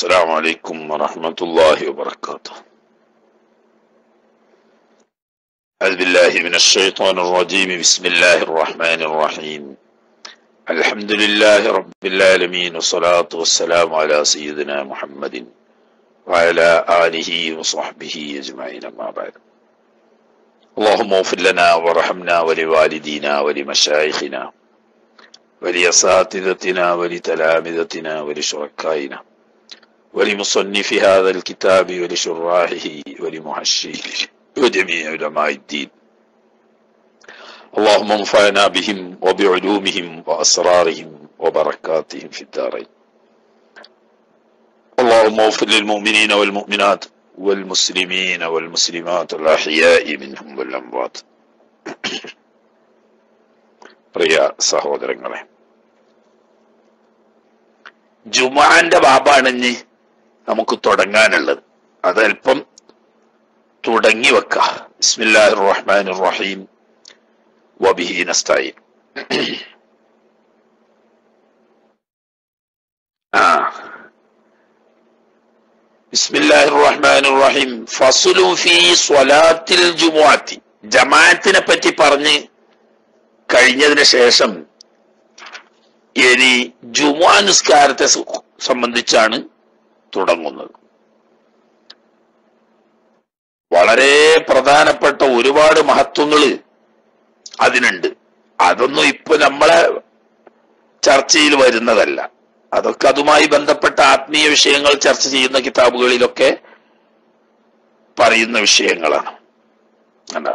السلام عليكم ورحمة الله وبركاته أعوذ بالله من الشيطان الرجيم بسم الله الرحمن الرحيم الحمد لله رب العالمين والصلاة والسلام على سيدنا محمد وعلى آله وصحبه أجمعين أما بعد اللهم اغفر لنا وارحمنا ولوالدينا ولمشايخنا ولأساتذتنا ولتلامذتنا ولشركائنا ولمصنف هذا الكتاب ولشراحه ولمحشيه وجميع علماء الدين اللهم انفعنا بهم وبعلومهم وأسرارهم وبركاتهم في الدارين اللهم اغفر للمؤمنين والمؤمنات والمسلمين والمسلمات الأحياء منهم والأموات പ്രിയ സഹോദരങ്ങളെ ജുമാന്റെ ബാബാണ് ഇനി നമുക്ക് തുടങ്ങാനുള്ളത് അതല്പം തുടങ്ങി വെക്ക ബിസ്മില്ലാഹിർ റഹ്മാനിർ റഹീം വബിഹി നസ്തഈൻ ആ ബിസ്മില്ലാഹിർ റഹ്മാനിർ റഹീം ഫസ്ലു ഫീ സ്വലാത്തിൽ ജുമുഅത്തി ജമാഅത്തിനെ പറ്റി പറഞ്ഞ് കഴിഞ്ഞതിന് ശേഷം ഇനി ജുമാ നിസ്കാരത്തെ സു- സംബന്ധിച്ചാണ് തുടങ്ങുന്നത് വളരെ പ്രധാനപ്പെട്ട ഒരുപാട് മഹത്വങ്ങൾ അതിനുണ്ട് അതൊന്നും ഇപ്പൊ നമ്മളെ ചർച്ചയിൽ വരുന്നതല്ല അതൊക്കെ അതുമായി ബന്ധപ്പെട്ട ആത്മീയ വിഷയങ്ങൾ ചർച്ച ചെയ്യുന്ന കിതാബുകളിലൊക്കെ പറയുന്ന വിഷയങ്ങളാണ് കണ്ടോ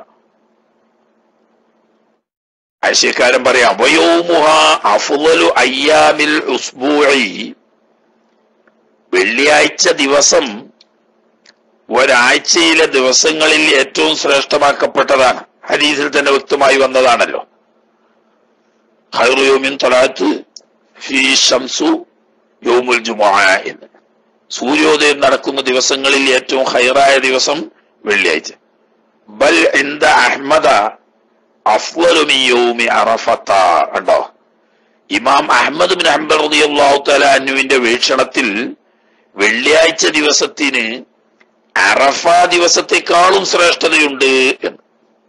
ആശയക്കാരൻ പറയാം വയോമുഹ അഫുലു അയ്യാമിൽ ഉസ്ബൂഇ വെള്ളിയാഴ്ച ദിവസം ഒരാഴ്ചയിലെ ദിവസങ്ങളിൽ ഏറ്റവും ശ്രേഷ്ഠമാക്കപ്പെട്ടതാണ് ഹദീസിൽ തന്നെ വ്യക്തമായി വന്നതാണല്ലോ ഖൈറുയോമിൻ തൊലാത്ത് ഫീ ഷംസു യോമുൽ ജുമുഅ എന്ന് സൂര്യോദയം നടക്കുന്ന ദിവസങ്ങളിൽ ഏറ്റവും ഹൈറായ ദിവസം വെള്ളിയാഴ്ച ബൽ ഇന്ദ അഹ്മദ അഫ്ളലു മിൻ യൗമി അറഫത്ത കണ്ടോ ഇമാം അഹമ്മദ് ബിൻ ഹംബൽ റളിയല്ലാഹു തആല അന്നുവിന്റെ വീക്ഷണത്തിൽ വെള്ളിയാഴ്ച ദിവസത്തിന് അറഫ ദിവസത്തെക്കാളും ശ്രേഷ്ഠതയുണ്ട് എന്ന്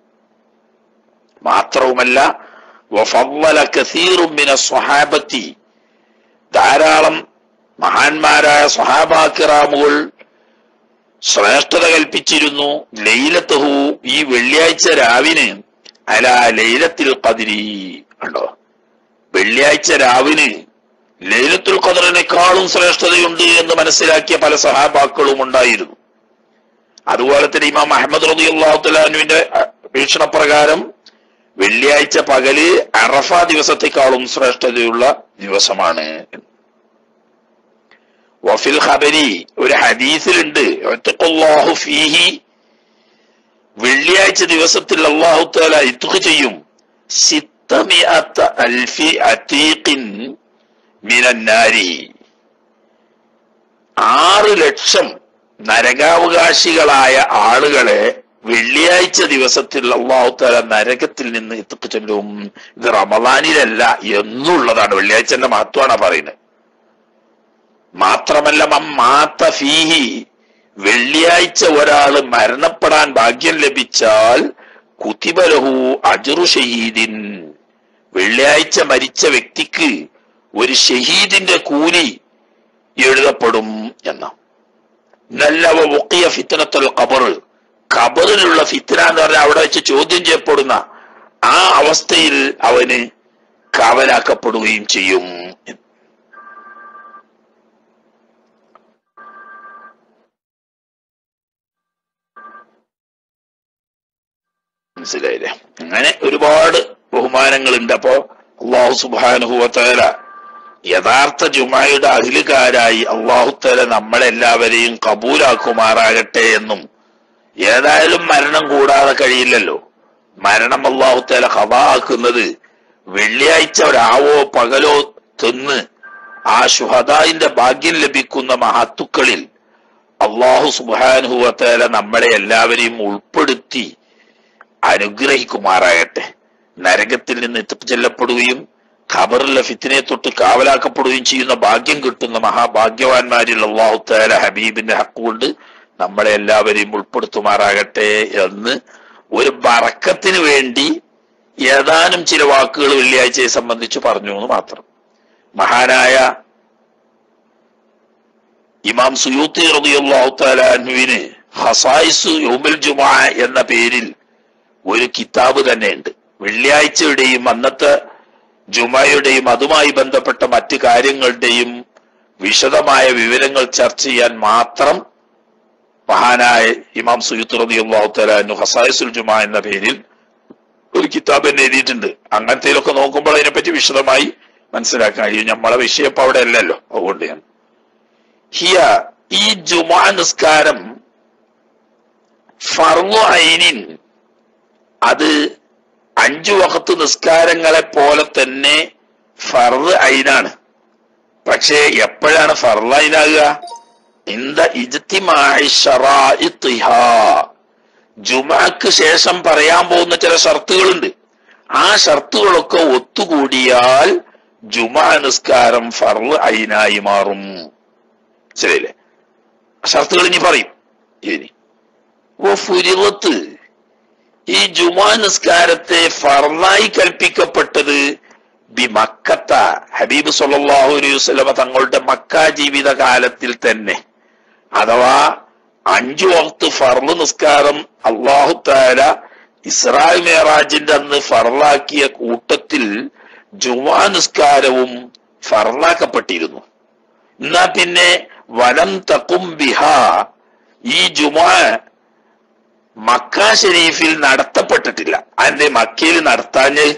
മാത്രവുമല്ല വഫضل كثير من الصحابة ധാരാളം മഹാന്മാരായ സ്വഹാബാക്കിറാമുകൾ ശ്രേഷ്ഠത കൽപ്പിച്ചിരുന്നു ലൈലത്തഹു ഈ വെള്ളിയാഴ്ച രാവിന് അല ലൈലത്തിൽ കതിരി കണ്ടോ വെള്ളിയാഴ്ച രാവിന് ലൈലത്തുൽ ഖദറിനേക്കാളും ശ്രേഷ്ഠതയുണ്ട് എന്ന് മനസ്സിലാക്കിയ പല സഹാബാക്കളും ഉണ്ടായിരുന്നു അതുപോലെ തന്നെ ഇമാം അഹമ്മദ് റബി അള്ളാഹുത്തലാനുവിന്റെ വീക്ഷണപ്രകാരം വെള്ളിയാഴ്ച പകല് അറഫ ദിവസത്തെക്കാളും ശ്രേഷ്ഠതയുള്ള ദിവസമാണ് വഫിൽ ഖബരി ഒരു ഹദീസിലുണ്ട് ഒറ്റക്കൊല്ലാഹു ഫീഹി വെള്ളിയാഴ്ച ദിവസത്തിൽ അള്ളാഹു താല ഇത്തുക ചെയ്യും സിത്തമിഅത്ത അൽഫി അതീഖിൻ മിനന്നാരി ആറ് ലക്ഷം നരകാവകാശികളായ ആളുകളെ വെള്ളിയാഴ്ച ദിവസത്തിൽ അള്ളാഹു താല നരകത്തിൽ നിന്ന് ഇത്തുക ചെല്ലും ഇത് റമദാനിലല്ല എന്നുള്ളതാണ് വെള്ളിയാഴ്ചന്റെ മഹത്വമാണ് പറയുന്നത് മാത്രമല്ല മാത്ത ഫീഹി വെള്ളിയാഴ്ച ഒരാള് മരണപ്പെടാൻ ഭാഗ്യം ലഭിച്ചാൽ കുത്തിബലഹു അജറു ഷഹീദിൻ വെള്ളിയാഴ്ച മരിച്ച വ്യക്തിക്ക് ഒരു ഷഹീദിന്റെ കൂലി എഴുതപ്പെടും എന്ന നല്ലവ മുക്കിയ ഫിത്തനത്തുൽ ഖബർ ഖബറിലുള്ള ഫിത്തന എന്ന് പറഞ്ഞാൽ അവിടെ വെച്ച് ചോദ്യം ചെയ്യപ്പെടുന്ന ആ അവസ്ഥയിൽ അവന് കാവലാക്കപ്പെടുകയും ചെയ്യും എന്ന്. മനസ്സിലായില്ലേ അങ്ങനെ ഒരുപാട് ബഹുമാനങ്ങളുണ്ട് അപ്പോ അള്ളാഹു സുബാനുഹുവത്തേല യഥാർത്ഥ ജുമായുടെ അഖിലുകാരായി അള്ളാഹുത്തേല നമ്മളെല്ലാവരെയും കബൂലാക്കുമാറാകട്ടെ എന്നും ഏതായാലും മരണം കൂടാതെ കഴിയില്ലല്ലോ മരണം അള്ളാഹുത്തേല ഹവാക്കുന്നത് വെള്ളിയാഴ്ച രാവോ പകലോ തിന്ന് ആ ശുഹദായിന്റെ ഭാഗ്യം ലഭിക്കുന്ന മഹത്തുക്കളിൽ അള്ളാഹു സുബാനുഹുവത്തേല നമ്മളെ എല്ലാവരെയും ഉൾപ്പെടുത്തി അനുഗ്രഹിക്കുമാറാകട്ടെ നരകത്തിൽ നിന്ന് എത്തിച്ചെല്ലപ്പെടുകയും ഖബറിലെ ഫിത്തിനെ തൊട്ട് കാവലാക്കപ്പെടുകയും ചെയ്യുന്ന ഭാഗ്യം കിട്ടുന്ന മഹാഭാഗ്യവാന്മാരിൽ അള്ളാഹു താല ഹബീബിന്റെ ഹക്കുകൊണ്ട് നമ്മളെ എല്ലാവരെയും ഉൾപ്പെടുത്തുമാറാകട്ടെ എന്ന് ഒരു ബറക്കത്തിന് വേണ്ടി ഏതാനും ചില വാക്കുകൾ വെള്ളിയാഴ്ചയെ സംബന്ധിച്ച് പറഞ്ഞു എന്ന് മാത്രം മഹാനായ ഇമാം സുയൂത്തി റളിയല്ലാഹു തആല അൻഹുവിന് ഹസായിസു യൗമുൽ ജുമുഅ എന്ന പേരിൽ ഒരു കിതാബ് തന്നെയുണ്ട് വെള്ളിയാഴ്ചയുടെയും അന്നത്തെ ജുമയുടെയും അതുമായി ബന്ധപ്പെട്ട മറ്റു കാര്യങ്ങളുടെയും വിശദമായ വിവരങ്ങൾ ചർച്ച ചെയ്യാൻ മാത്രം മഹാനായ ഇമാം സുയൂത്ത് റളിയല്ലാഹു തആല അൻഹു ഹസായിസുൽ ജുമുഅ എന്ന പേരിൽ ഒരു കിതാബ് തന്നെ എഴുതിയിട്ടുണ്ട് അങ്ങനത്തേലൊക്കെ നോക്കുമ്പോൾ അതിനെപ്പറ്റി വിശദമായി മനസ്സിലാക്കാൻ കഴിയും നമ്മളെ വിഷയം ഇപ്പൊ അവിടെ അല്ലല്ലോ അതുകൊണ്ട് ഞാൻ ഹിയ ഈ ജുമാ നിസ്കാരം ഫർളു ഐനിൻ അത് അഞ്ചു വഖത്ത് നിസ്കാരങ്ങളെ പോലെ തന്നെ ഫർദ് ഐനാണ് പക്ഷേ എപ്പോഴാണ് ഫർള് ഐനാകുക ഇന്ത ഇജ്തിമായി ഷറാഇത്തിഹാ ജുമാക്ക് ശേഷം പറയാൻ പോകുന്ന ചില ഷർത്തുകളുണ്ട് ആ ഷർത്തുകളൊക്കെ ഒത്തുകൂടിയാൽ ജുമാ നിസ്കാരം ഫർള് ഐനായി മാറും ശരിയല്ലേ ഷർത്തുകൾ ഇനി പറയും ഇനി ഓ ഫുരിവത്ത് ഈ ജുമാ നിസ്കാരത്തെ ഫർളായി കൽപ്പിക്കപ്പെട്ടത് ബി മക്കത്ത ഹബീബ് സല്ലല്ലാഹു അലൈഹി വസല്ലമ തങ്ങളുടെ മക്ക ജീവിത കാലത്തിൽ തന്നെ അഥവാ അഞ്ചു വക്ത് ഫർള് നിസ്കാരം അള്ളാഹു താല ഇസ്രായേൽ മേറാജിന്റെ അന്ന് ഫർളാക്കിയ കൂട്ടത്തിൽ ജുമാ നിസ്കാരവും ഫർളാക്കപ്പെട്ടിരുന്നു എന്നാ പിന്നെ വലം തക്കും ബിഹ ഈ ജുമാ മക്ക ഷരീഫിൽ നടത്തപ്പെട്ടിട്ടില്ല അതിന്റെ മക്കയിൽ നടത്താഞ്ഞ്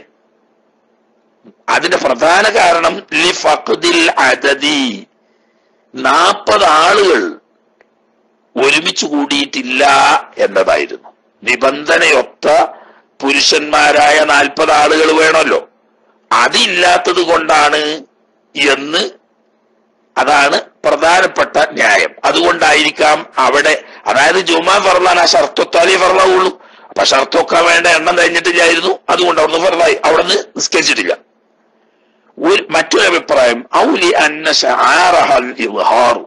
അതിന്റെ പ്രധാന കാരണം ലി ഫഖദിൽ അദദി നാൽപ്പത് ആളുകൾ ഒരുമിച്ച് കൂടിയിട്ടില്ല എന്നതായിരുന്നു നിബന്ധനയൊത്ത പുരുഷന്മാരായ നാൽപ്പത് ആളുകൾ വേണമല്ലോ അതില്ലാത്തത് കൊണ്ടാണ് എന്ന് അതാണ് പ്രധാനപ്പെട്ട ന്യായം അതുകൊണ്ടായിരിക്കാം അവിടെ അതായത് ജുമാ ഫർലാൻ ആ ഷർത്തോത്താലേ ഫർലാവുള്ളൂ അപ്പൊ ഷർത്തോക്കാൻ വേണ്ട എണ്ണം കഴിഞ്ഞിട്ടില്ലായിരുന്നു അതുകൊണ്ട് അവിടുന്ന് ഫർലായി അവിടുന്ന് നിസ്കരിച്ചിട്ടില്ല ഒരു മറ്റൊരു അഭിപ്രായം ഔലി അന്ന ഷആറഹൽ ഇദ്ഹാറു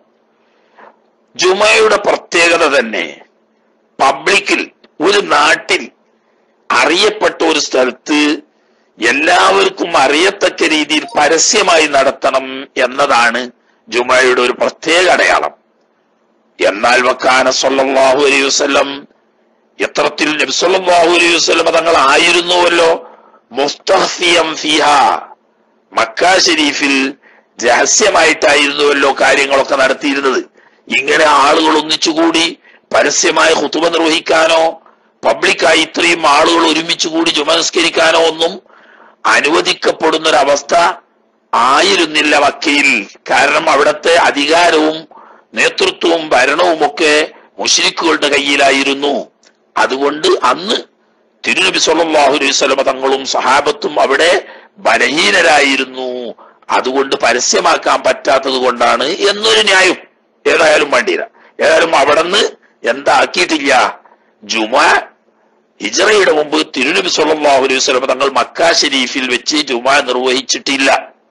ജുമയുടെ പ്രത്യേകത തന്നെ പബ്ലിക്കിൽ ഒരു നാട്ടിൽ അറിയപ്പെട്ട ഒരു സ്ഥലത്ത് എല്ലാവർക്കും അറിയത്തക്ക രീതിയിൽ പരസ്യമായി നടത്തണം എന്നതാണ് ജുമയുടെ ഒരു പ്രത്യേക അടയാളം എന്നാൽ വക്കാന സല്ലല്ലാഹു അലൈഹി വസല്ലം എത്രത്തിൽ നബി സല്ലല്ലാഹു അലൈഹി വസല്ലം തങ്ങൾ ആയിരുന്നുവല്ലോ മുസ്തഹ്ഫിയം ഫിഹ മക്ക ഷരീഫിൽ രഹസ്യമായിട്ടായിരുന്നുവല്ലോ കാര്യങ്ങളൊക്കെ നടത്തിയിരുന്നത് ഇങ്ങനെ ആളുകൾ ഒന്നിച്ചുകൂടി പരസ്യമായ ഹുത്തുബ നിർവഹിക്കാനോ പബ്ലിക്കായി ഇത്രയും ആളുകൾ ഒരുമിച്ച് കൂടി ചുമസ്കരിക്കാനോ ഒന്നും അനുവദിക്കപ്പെടുന്ന ഒരവസ്ഥ ആയിരുന്നില്ല മക്കയിൽ കാരണം അവിടുത്തെ അധികാരവും നേതൃത്വവും ഭരണവും ഒക്കെ മുഷ്രിക്കുകളുടെ കയ്യിലായിരുന്നു അതുകൊണ്ട് അന്ന് തിരുനബി സല്ലല്ലാഹു അലൈഹി വസല്ലമ തങ്ങളും സഹാബത്തും അവിടെ ബലഹീനരായിരുന്നു അതുകൊണ്ട് പരസ്യമാക്കാൻ പറ്റാത്തത് കൊണ്ടാണ് എന്നൊരു ന്യായം ഏതായാലും വേണ്ടിയില്ല ഏതായാലും അവിടുന്ന് എന്താക്കിയിട്ടില്ല ജുമാ ഹിജറയുടെ മുമ്പ് തിരുനബി സല്ലല്ലാഹു അലൈഹി വസല്ലം തങ്ങൾ മക്ക ഷരീഫിൽ വെച്ച് ജുമാ നിർവഹിച്ചിട്ടില്ല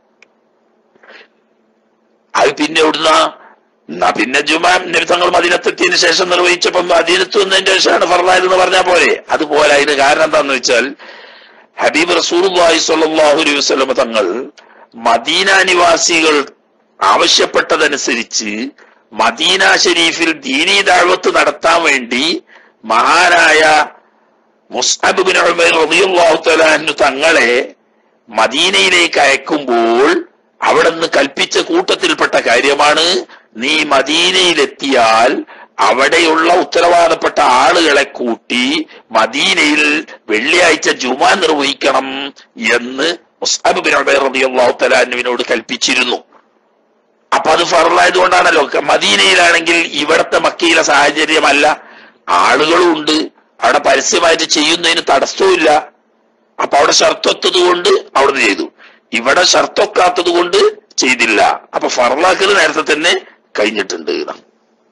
അത് പിന്നെ എവിടുന്ന എന്നാ പിന്നെ ജുമാ നബി തങ്ങൾ മദീനത്തെത്തിയതിനു ശേഷം നിർവഹിച്ചപ്പം മദീനത്ത് വന്നതിന്റെ ശേഷമാണ് ഫർലായതെന്ന് പറഞ്ഞാൽ പോലെ അതുപോലെ അതിന് കാരണം എന്താന്ന് വെച്ചാൽ ഹബീബ് റസൂലുള്ളാഹി സ്വല്ലല്ലാഹു അലൈഹി വസല്ലം തങ്ങൾ മദീന നിവാസികൾ ആവശ്യപ്പെട്ടതനുസരിച്ച് മദീന ഷരീഫിൽ ദീനീ ദാഴ്വത്ത് നടത്താൻ വേണ്ടി മഹാനായ മുസ്അബ് ബിൻ ഉമൈർ റളിയല്ലാഹു തആല അൻഹു തങ്ങളെ മദീനയിലേക്ക് അയക്കുമ്പോൾ അവിടുന്ന് കൽപ്പിച്ച കൂട്ടത്തിൽപ്പെട്ട കാര്യമാണ് നീ മദീനയിലെത്തിയാൽ അവിടെയുള്ള ഉത്തരവാദപ്പെട്ട ആളുകളെ കൂട്ടി മദീനയിൽ വെള്ളിയാഴ്ച ജുമാ നിർവഹിക്കണം എന്ന് മുസ്അബ് ബിൻ ഉമൈർ റളിയല്ലാഹു തആല അൻഹുവിനോട് കൽപ്പിച്ചിരുന്നു അപ്പൊ അത് ഫറലായത് കൊണ്ടാണല്ലോ മദീനയിലാണെങ്കിൽ ഇവിടത്തെ മക്കയിലെ സാഹചര്യമല്ല ആളുകളും ഉണ്ട് അവിടെ പരസ്യമായിട്ട് ചെയ്യുന്നതിന് തടസ്സവുമില്ല അപ്പൊ അവിടെ ഷർത്തൊത്തത് കൊണ്ട് അവിടുന്ന് ചെയ്തു ഇവിടെ ഷർത്തൊക്കാത്തത് കൊണ്ട് ചെയ്തില്ല അപ്പൊ ഫറലാക്കൽ നേരത്തെ തന്നെ കഴിഞ്ഞിട്ടുണ്ട് എന്നാണ്.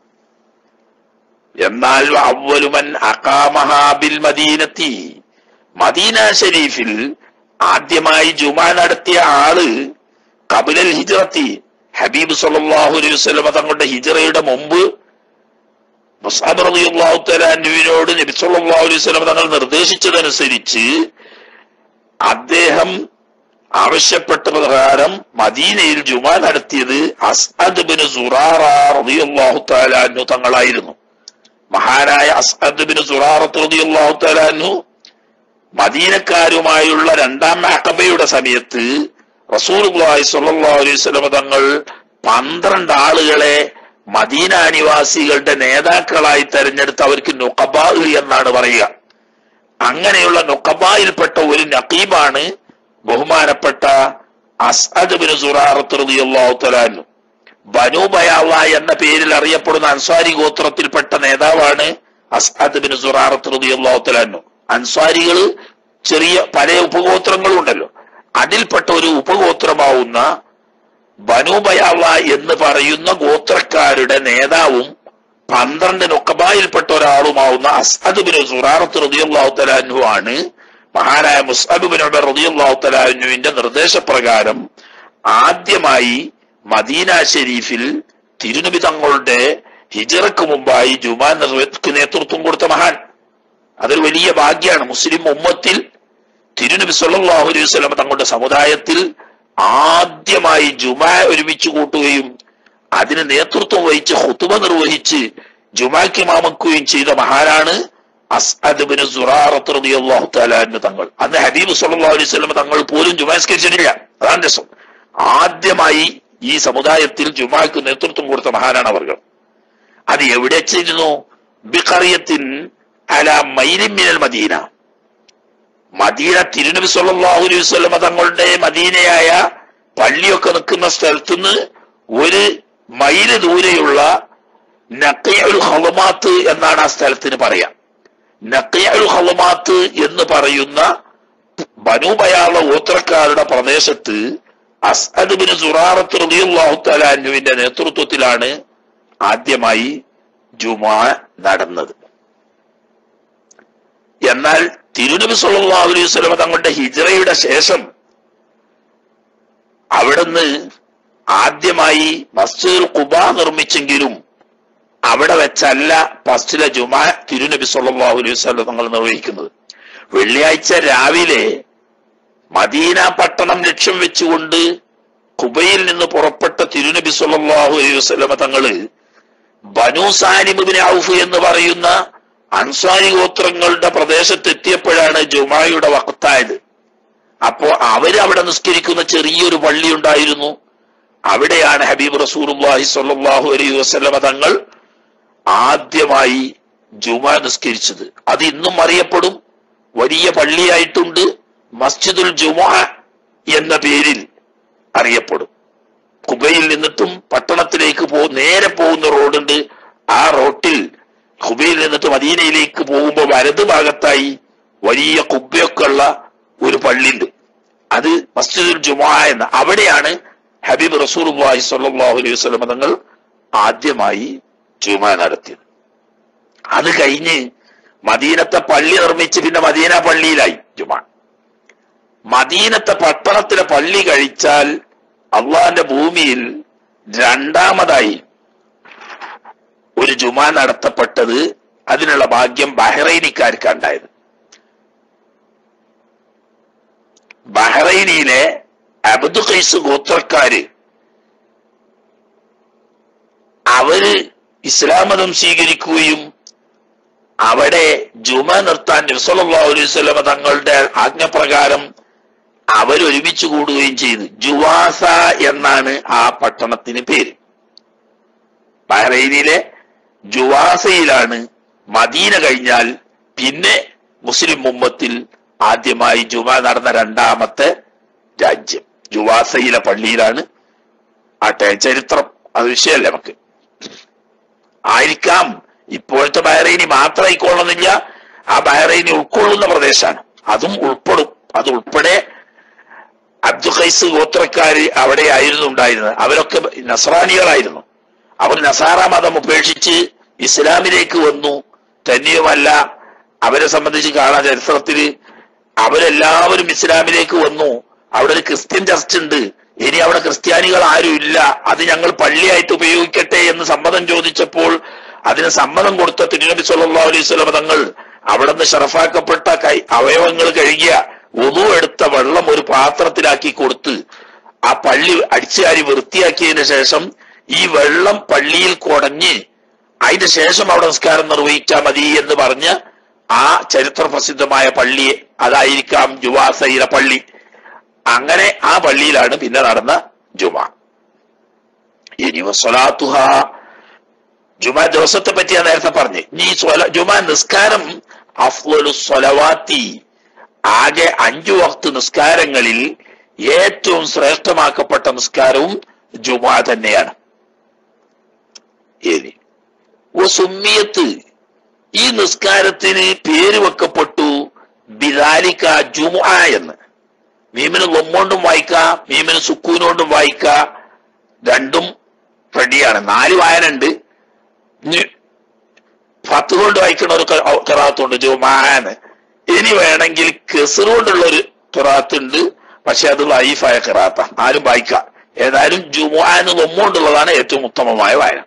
എന്നാൽ അവലുമൻ അക്കാമഹാബിൽ മദീനത്തി മദീന ഷരീഫിൽ ആദ്യമായി ജുമാ നടത്തിയ ആള് കബുലൽ ഹിജറത്തി ഹബീബ് സല്ലല്ലാഹു അലൈഹി വസല്ലം തങ്ങളുടെ ഹിജറയുടെ മുമ്പ് മുസ്അബ് റളിയല്ലാഹു തആല അൻഹുവിനോട് നബി സല്ലല്ലാഹു അലൈഹി വസല്ലം തങ്ങൾ നിർദ്ദേശിച്ചതനുസരിച്ച് അദ്ദേഹം ആവശ്യപ്പെട്ട പ്രകാരം മദീനയിൽ ജുമാ നടത്തിയത് അസ്അദ് ബിൻ സുറാറ റളിയല്ലാഹു തആല അൻഹു തങ്ങളായിരുന്നു മഹാനായ അസ്അദ് ബിൻ സുറാറ റളിയല്ലാഹു തആല അൻഹു മദീനക്കാരുമായുള്ള രണ്ടാം അക്കബയുടെ സമയത്ത് റസൂലുള്ളാഹി സ്വല്ലല്ലാഹു അലൈഹി വസല്ലം തങ്ങൾ പന്ത്രണ്ട് ആളുകളെ മദീന നിവാസികളുടെ നേതാക്കളായി തെരഞ്ഞെടുത്ത് അവർക്ക് നുഖബാ എന്നാണ് പറയുക അങ്ങനെയുള്ള നുഖബായിൽപ്പെട്ട ഒരു നഖീബാണ് ബഹുമാനപ്പെട്ട അസ്അദ് ബിൻ സുറാറത്ത് റളിയല്ലാഹു തആല അൻഹു ബനു ബയാവ എന്ന പേരിൽ അറിയപ്പെടുന്ന അൻസാരി ഗോത്രത്തിൽപ്പെട്ട നേതാവാണ് അസ്അദ് ബിൻ സുറാറത്ത് റളിയല്ലാഹു തആല അൻഹു അൻസാരികൾ ചെറിയ പല ഉപഗോത്രങ്ങളും ഉണ്ടല്ലോ അതിൽപ്പെട്ട ഒരു ഉപഗോത്രമാവുന്ന ബനുബയാവ എന്ന് പറയുന്ന ഗോത്രക്കാരുടെ നേതാവും പന്ത്രണ്ട് നൊക്കബായിൽപ്പെട്ട ഒരാളുമാവുന്ന അസ്അദ് ബിൻ സുറാറത്ത് റളിയല്ലാഹു തആല അൻഹു ആണ് മഹാനായ മുസ്അബ് ബിൻ ഉമർ റളിയല്ലാഹു തആല അൻഹുവിന്റെ നിർദ്ദേശപ്രകാരം ആദ്യമായി മദീന ഷെരീഫിൽ തിരുനബി തങ്ങളുടെ ഹിജറക്ക് മുമ്പായി ജുമാ നിർവഹക്ക് നേതൃത്വം കൊടുത്ത മഹാൻ അതൊരു വലിയ ഭാഗ്യമാണ് മുസ്ലിം ഉമ്മത്തിൽ തിരുനബി സല്ലല്ലാഹു അലൈഹി വസല്ലം തങ്ങളുടെ സമുദായത്തിൽ ആദ്യമായി ജുമാ ഒരുമിച്ച് കൂട്ടുകയും അതിന് നേതൃത്വം വഹിച്ച് ഹുത്തുബ നിർവഹിച്ച് ജുമാക്ക് മാമക്കുകയും ചെയ്ത മഹാനാണ് അസ്അദ് ബിൻ സുറാറത്ത് റളിയല്ലാഹു തആല അൻഹു തങ്ങൾ അന്ന് ഹബീബ് സല്ലല്ലാഹു അലൈഹി വസല്ലം തങ്ങൾ പോലും ജുമാസ്കരിച്ചിട്ടില്ല അതാണ് രസം ആദ്യമായി ഈ സമുദായത്തിൽ ജുമാക്ക് നേതൃത്വം കൊടുത്ത മഹാനാണ് അവർ അത് എവിടെ ചെയ്തിരുന്നു ബിഖറിയത്തിൻ അല മൈലിൻ മിനൽ മദീന മദീന തിരുനബി സല്ലല്ലാഹു അലൈഹി വസല്ലം തങ്ങളുടെ മദീനയായ പള്ളിയൊക്കെ നിൽക്കുന്ന സ്ഥലത്തുനിന്ന് ഒരു മൈല് ദൂരെയുള്ള നഖിയുൽ ഹളമാത്ത് എന്നാണ് ആ സ്ഥലത്തിന് പറയാ നഖിയുൽ ഹളമാത്ത് എന്ന് പറയുന്ന ബനുബയാള ഗോത്രക്കാരുടെ പ്രദേശത്ത് അസ്അദ് ബിൻ സുറാറത്ത് റളിയല്ലാഹു തആല അൻഹുവിന്റെ നേതൃത്വത്തിലാണ് ആദ്യമായി ജുമാ നടന്നത് എന്നാൽ തിരുനബി സല്ലല്ലാഹു അലൈഹി വസല്ലം തങ്ങളുടെ ഹിജ്റയുടെ ശേഷം അവിടുന്ന് ആദ്യമായി മസ്ജിദുൽ ഖുബ നിർമ്മിച്ചെങ്കിലും അവിടെ വെച്ചല്ല ഫസ്റ്റിലെ ജുമാ തിരുനബി സല്ലല്ലാഹു അലൈഹി വസല്ലം തങ്ങൾ നിർവഹിക്കുന്നത് വെള്ളിയാഴ്ച രാവിലെ മദീന പട്ടണം ലക്ഷ്യം വെച്ചുകൊണ്ട് കുബയിൽ നിന്ന് പുറപ്പെട്ട തിരുനബി സല്ലല്ലാഹു അലൈഹി വസല്ലം തങ്ങള് ബനു സാലിമുബിൻ ഔഫ് എന്ന് പറയുന്ന അൻസാരി ഗോത്രങ്ങളുടെ പ്രദേശത്തെത്തിയപ്പോഴാണ് ജുമായുടെ വക്തായത് അപ്പോ അവര് അവിടെ നിസ്കരിക്കുന്ന ചെറിയൊരു പള്ളി ഉണ്ടായിരുന്നു അവിടെയാണ് ഹബീബ് റസൂലുള്ളാഹി സ്വല്ലല്ലാഹു അലൈഹി വസല്ലമ തങ്ങൾ ആദ്യമായി ജുമാ നിസ്കരിച്ചത് അത് ഇന്നും അറിയപ്പെടും വലിയ പള്ളിയായിട്ടുണ്ട് മസ്ജിദുൽ ജുമാ എന്ന പേരിൽ അറിയപ്പെടും കുബയിൽ നിന്നിട്ടും പട്ടണത്തിലേക്ക് പോ നേരെ പോകുന്ന റോഡുണ്ട് ആ റോട്ടിൽ കുബയിൽ നിന്നിട്ട് മദീനയിലേക്ക് പോകുമ്പോൾ വലത് ഭാഗത്തായി വലിയ കുബ്ബയൊക്കെ ഉള്ള ഒരു പള്ളിയുണ്ട് അത് മസ്ജിദുൽ ജുമാ എന്ന അവിടെയാണ് ഹബീബ് റസൂൽ സ്വല്ലല്ലാഹു അലൈഹി വസല്ലം തങ്ങൾ ആദ്യമായി ജുമാ നടത്തിയത് അത് കഴിഞ്ഞ് മദീനത്തെ പള്ളി നിർമ്മിച്ച് പിന്നെ മദീന പള്ളിയിലായി ജുമാ മദീനത്തെ പട്ടണത്തിലെ പള്ളി കഴിച്ചാൽ അള്ളാന്റെ ഭൂമിയിൽ രണ്ടാമതായി ഒരു ജുമാ നടത്തപ്പെട്ടത് അതിനുള്ള ഭാഗ്യം ബഹ്റൈനിക്കാർക്ക് ഉണ്ടായത് ബഹ്റൈനിയിലെ അബ്ദു ഖൈസ് ഗോത്രക്കാര് അവര് ഇസ്ലാം മതം സ്വീകരിക്കുകയും അവിടെ ജുമ നിർത്താൻ നബ്സല്ലാ അലൈഹി സ്വലമ തങ്ങളുടെ ആജ്ഞപ്രകാരം അവരൊരുമിച്ച് കൂടുകയും ചെയ്തു ജുവാസ എന്നാണ് ആ പട്ടണത്തിന് പേര് ബഹ്റൈനിലെ ജുവാസയിലാണ് മദീന കഴിഞ്ഞാൽ പിന്നെ മുസ്ലിം ഉമ്മത്തിൽ ആദ്യമായി ജുമ നടന്ന രണ്ടാമത്തെ രാജ്യം ജുവാസയിലെ പള്ളിയിലാണ് ആട്ടെ ചരിത്രം അത് വിഷയമല്ല നമുക്ക് ആയിരിക്കാം ഇപ്പോഴത്തെ ബഹ്റൈനി മാത്രമായിക്കൊള്ളുന്നില്ല ആ ബഹ്റൈനി ഉൾക്കൊള്ളുന്ന പ്രദേശമാണ് അതും ഉൾപ്പെടും അത് ഉൾപ്പെടെ അബ്ദു ഖൈസ് ഗോത്രക്കാര് അവിടെ ആയിരുന്നു ഉണ്ടായിരുന്നത് അവരൊക്കെ നസ്രാനികളായിരുന്നു അവർ നസാറ മതം ഉപേക്ഷിച്ച് ഇസ്ലാമിലേക്ക് വന്നു തന്നെയുമല്ല അവരെ സംബന്ധിച്ച് കാണാൻ ചരിത്രത്തിൽ അവരെല്ലാവരും ഇസ്ലാമിലേക്ക് വന്നു അവിടെ ഒരു ക്രിസ്ത്യൻ ചർച്ച് ഉണ്ട് ഇനി അവിടെ ക്രിസ്ത്യാനികൾ ആരും ഇല്ല അത് ഞങ്ങൾ പള്ളിയായിട്ട് ഉപയോഗിക്കട്ടെ എന്ന് സമ്മതം ചോദിച്ചപ്പോൾ അതിന് സമ്മതം കൊടുത്ത തിരുനബി സല്ലല്ലാഹു അലൈഹി വസല്ലം തങ്ങൾ അവിടെ നിന്ന് ഷറഫാക്കപ്പെട്ട കൈ അവയവങ്ങൾ കഴുകിയ ഉതു എടുത്ത വെള്ളം ഒരു പാത്രത്തിലാക്കി കൊടുത്ത് ആ പള്ളി അടിച്ചുകാരി വൃത്തിയാക്കിയതിന് ശേഷം ഈ വെള്ളം പള്ളിയിൽ കുടഞ്ഞ് അതിന് ശേഷം അവിടെ നിസ്കാരം നിർവഹിച്ചാൽ മതി എന്ന് പറഞ്ഞ് ആ ചരിത്ര പ്രസിദ്ധമായ പള്ളി അതായിരിക്കാം ജുവാസയിലെ പള്ളി അങ്ങനെ ആ പള്ളിയിലാണ് പിന്നെ നടന്ന ജുമ ഇനി സ്വലാത്തുഹ ജുമ ദിവസത്തെ പറ്റി ഞാൻ നേരത്തെ പറഞ്ഞു ഈ സ്വല- ജുമ നിസ്കാരം അഫ്വലു സ്വലവാത്തി ആകെ അഞ്ചു വക്ത് നിസ്കാരങ്ങളിൽ ഏറ്റവും ശ്രേഷ്ഠമാക്കപ്പെട്ട നിസ്കാരവും ജുമ തന്നെയാണ് ഇനി സുമ്മിയത്ത് ഈ നിസ്കാരത്തിന് പേര് വെക്കപ്പെട്ടു ബിദാലിക്ക ജുമുഅ എന്ന് മീമിന് ലൊമ്മോണ്ടും വായിക്കാം മീമിന് സുക്കൂനോണ്ടും വായിക്കാം രണ്ടും റെഡിയാണ് നാല് വായനുണ്ട് ഇനി പത്ത് കൊണ്ട് വായിക്കണ ഒരു കിറാത്തുണ്ട് ജുമാന്ന് ഇനി വേണമെങ്കിൽ കെസർ കൊണ്ടുള്ള ഒരു കിറാത്തുണ്ട് പക്ഷെ അത് ലൈഫായ കിറാത്ത ആരും വായിക്കാം ഏതായാലും ജുമാന്ന് ലൊമ്മോണ്ടുള്ളതാണ് ഏറ്റവും ഉത്തമമായ വായന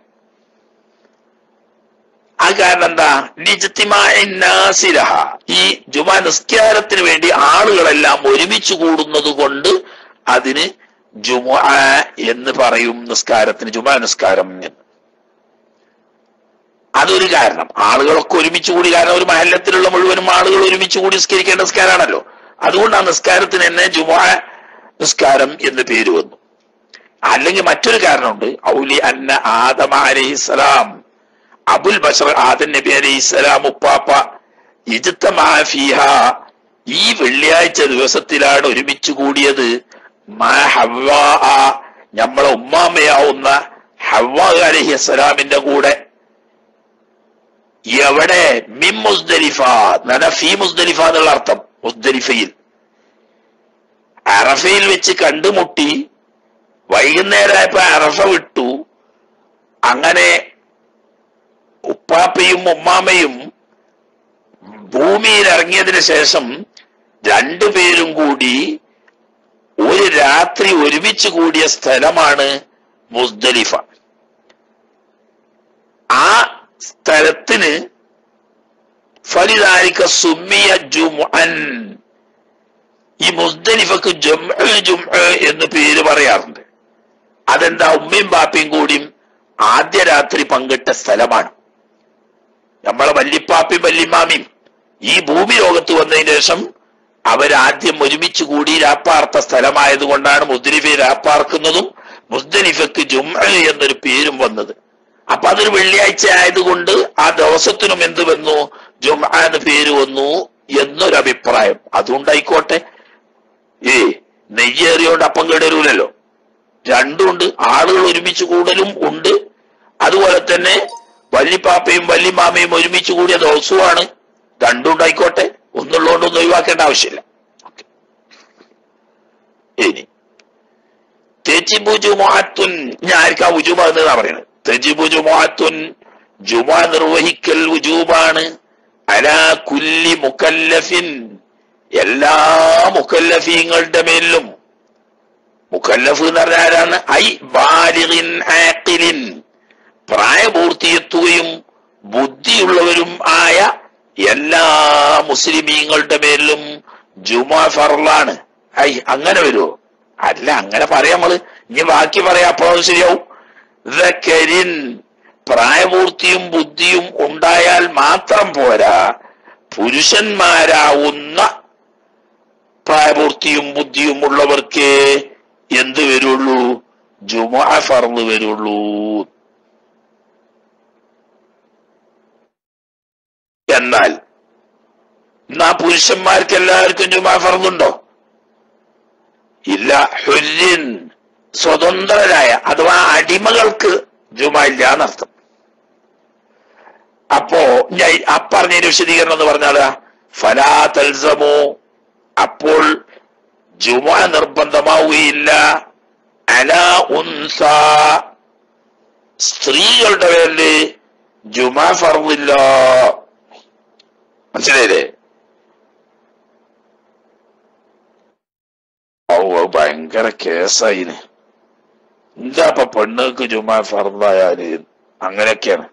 ആ കാരണം എന്താ നിജത്തിമായ നാസിരഹ ഈ ജുമാ നിസ്കാരത്തിന് വേണ്ടി ആളുകളെല്ലാം ഒരുമിച്ച് കൂടുന്നത് കൊണ്ട് അതിന് ജുമ എന്ന് പറയും നിസ്കാരത്തിന് ജുമാ നിസ്കാരം എന്ന് അതൊരു കാരണം ആളുകളൊക്കെ ഒരുമിച്ച് കൂടി കാരണം ഒരു മഹല്ലത്തിലുള്ള മുഴുവനും ആളുകൾ ഒരുമിച്ച് കൂടി നിസ്കരിക്കേണ്ട നിസ്കാരമാണല്ലോ അതുകൊണ്ട് ആ നിസ്കാരത്തിന് തന്നെ ജുമാ നിസ്കാരം എന്ന് പേര് വന്നു അല്ലെങ്കിൽ മറ്റൊരു കാരണമുണ്ട് ഔലി അന്ന ആദമ അലഹിസലാം അബുൽ ബഷർ ആദൻ നബി അലൈഹി സ്വലാം ഉപ്പാപ്പ ഇജ്തമാ ഫീഹ ഈ വെള്ളിയാഴ്ച ദിവസത്തിലാണ് ഒരുമിച്ച് കൂടിയത് മാ ഹവ്വാ നമ്മളെ ഉമ്മാമയാവുന്ന ഹവ്വാ അലഹി അസ്സലാമിന്റെ കൂടെ എവിടെ മിം മുസ്ദലിഫ നന ഫീ മുസ്ദലിഫ എന്നുള്ള അർത്ഥം മുസ്ദലിഫയിൽ അറഫയിൽ വെച്ച് കണ്ടുമുട്ടി വൈകുന്നേരമായപ്പോ അറഫ വിട്ടു അങ്ങനെ ഉപ്പാപ്പയും ഉമ്മാമയും ഭൂമിയിൽ ഇറങ്ങിയതിന് ശേഷം രണ്ടുപേരും കൂടി ഒരു രാത്രി ഒരുമിച്ച് കൂടിയ സ്ഥലമാണ് മുസ്ദലിഫ ആ സ്ഥലത്തിന് ഫലിതാരിക്ക സുമ്മിയ ജുംഅൻ ഈ മുസ്ദലിഫക്ക് ജുംഅ ജുംഅ എന്ന് പേര് പറയാറുണ്ട് അതെന്താ ഉമ്മയും ബാപ്പയും കൂടിയും ആദ്യ രാത്രി പങ്കിട്ട സ്ഥലമാണ് നമ്മളെ വല്ലിപ്പാപ്പയും വല്ലിമാമിയും ഈ ഭൂമി ലോകത്ത് വന്നതിന് ശേഷം അവരാദ്യം ഒരുമിച്ച് കൂടി രാപ്പാർത്ത സ്ഥലമായതുകൊണ്ടാണ് മുസ്ദലിഫയെ രാപ്പാർക്കുന്നതും മുസ്ദലിഫക്ക് ജുംഅ എന്നൊരു പേരും വന്നത് അപ്പൊ അതൊരു വെള്ളിയാഴ്ച ആയതുകൊണ്ട് ആ ദിവസത്തിനും എന്ത് വന്നു ജുംഅ എന്ന് പേര് വന്നു എന്നൊരു അഭിപ്രായം അതുകൊണ്ടായിക്കോട്ടെ ഏ നെയ്യേറിയോണ്ട് അപ്പം കേടരൂലല്ലോ രണ്ടുമുണ്ട് ആളുകൾ ഒരുമിച്ച് കൂടലും ഉണ്ട് അതുപോലെ തന്നെ വല്ലിപ്പാപ്പയും വല്ലിമാമയും ഒരുമിച്ച് കൂടിയ ദിവസവുമാണ് രണ്ടുണ്ടായിക്കോട്ടെ ഒന്നുള്ളതുകൊണ്ടൊന്നും ഒഴിവാക്കേണ്ട ആവശ്യമില്ല ഓക്കേ. ഇനി തെജിബു ജുമാത്തുൻ ഞാൻ ആർക്കാ ഉജുമ എന്നാ പറയുന്നത് തെജിബു ജുമാത്തുൻ ജുമ നിർവഹിക്കൽ ഉജൂബാണ് അലാ കുല്ലി മുക്കല്ലഫിൻ എല്ലാ മുക്കല്ലഫീങ്ങളുടെ മേലിലും മുക്കല്ലഫ് എന്ന് പറഞ്ഞാൽ ആരാണ് ഐ ബാലിഗിൻ ആഖിലിൻ പ്രായപൂർത്തിയെത്തുകയും ബുദ്ധിയുള്ളവരും ആയ എല്ലാ മുസ്ലിമീങ്ങളുടെ മേലിലും ജുമ ഫറലാണ് ഐ അങ്ങനെ വരുമോ അല്ല അങ്ങനെ പറയാം നമ്മള് ഇനി ബാക്കി പറയാം അപ്പോൾ ശരിയാവും ദക്കരിൻ പ്രായപൂർത്തിയും ബുദ്ധിയും ഉണ്ടായാൽ മാത്രം പോരാ പുരുഷന്മാരാവുന്ന പ്രായപൂർത്തിയും ബുദ്ധിയും ഉള്ളവർക്ക് എന്ത് വരുള്ളൂ ജുമാ ഫർള് വരുള്ളൂ എന്നാൽ എന്നാ പുരുഷന്മാർക്ക് എല്ലാവർക്കും ജുമാ ഫർളുണ്ടോ ഇല്ല ഹുര്യൻ സ്വതന്ത്രരായ അഥവാ അടിമകൾക്ക് ജുമ ഇല്ല എന്നർത്ഥം അപ്പോ ഞാൻ ആ പറഞ്ഞതിന്റെ വിശദീകരണം എന്ന് പറഞ്ഞാല് ഫലാ തൽസമോ അപ്പോൾ ജുമ നിർബന്ധമാവുകയില്ല അല ഉൻസ സ്ത്രീകളുടെ പേരില് ജുമ ഫർദില്ല മനസ്സിലായില്ലേ അത് ഭയങ്കര കേസായിന് എന്താ ഇപ്പൊ പെണ്ണുക്ക് ജുമാ ഫർദായാല് അങ്ങനെയൊക്കെയാണ്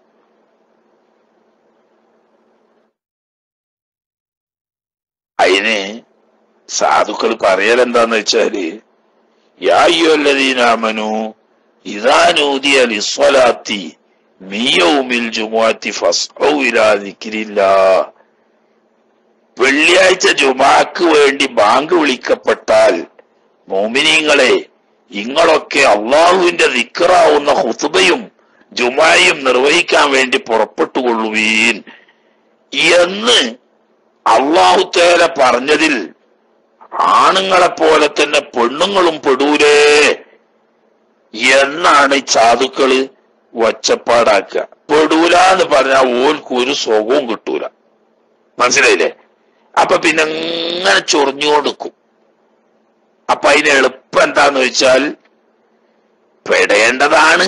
അതിന് സാധുക്കൾ പറയലെന്താന്ന് വെച്ചാല് യായ്യോല്ലതീനാമനു ഇതാനൂതിയ ലിസ്വലാത്തി മിയൗമിൽ ജുമുഅത്തി ഫസ്ഔ ഇലാ ദിക്രില്ലാ വെള്ളിയാഴ്ച ജുമാക്ക് വേണ്ടി ബാങ്ക് വിളിക്കപ്പെട്ടാൽ മോമിനീങ്ങളെ ഇങ്ങളൊക്കെ അള്ളാഹുവിന്റെ ദിക്കറാവുന്ന ഹുതുബയും ജുമായും നിർവഹിക്കാൻ വേണ്ടി പുറപ്പെട്ടുകൊള്ളുവീൻ എന്ന് അള്ളാഹു തേല പറഞ്ഞതിൽ ആണുങ്ങളെ പോലെ തന്നെ പെണ്ണുങ്ങളും പെടൂലേ എന്നാണ് ഈ സാധുക്കള് ഒച്ചപ്പാടാക്കുക പെടൂല എന്ന് പറഞ്ഞാൽ ഓൽക്ക് ഒരു സുഖവും കിട്ടൂല മനസ്സിലായില്ലേ അപ്പൊ പിന്നെ ഇങ്ങനെ ചൊറിഞ്ഞു കൊടുക്കും അപ്പൊ അതിന് എളുപ്പം എന്താന്ന് വെച്ചാൽ പെടേണ്ടതാണ്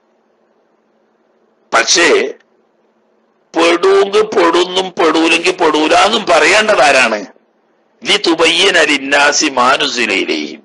പക്ഷേ പെടൂങ്ക് പെടുന്നും പെടൂലെങ്കിൽ പെടൂലെന്നും പറയേണ്ടത് ആരാണ് ലി തുബയ്യൻ അലിന്നാസി മാനുസിലയിലെയും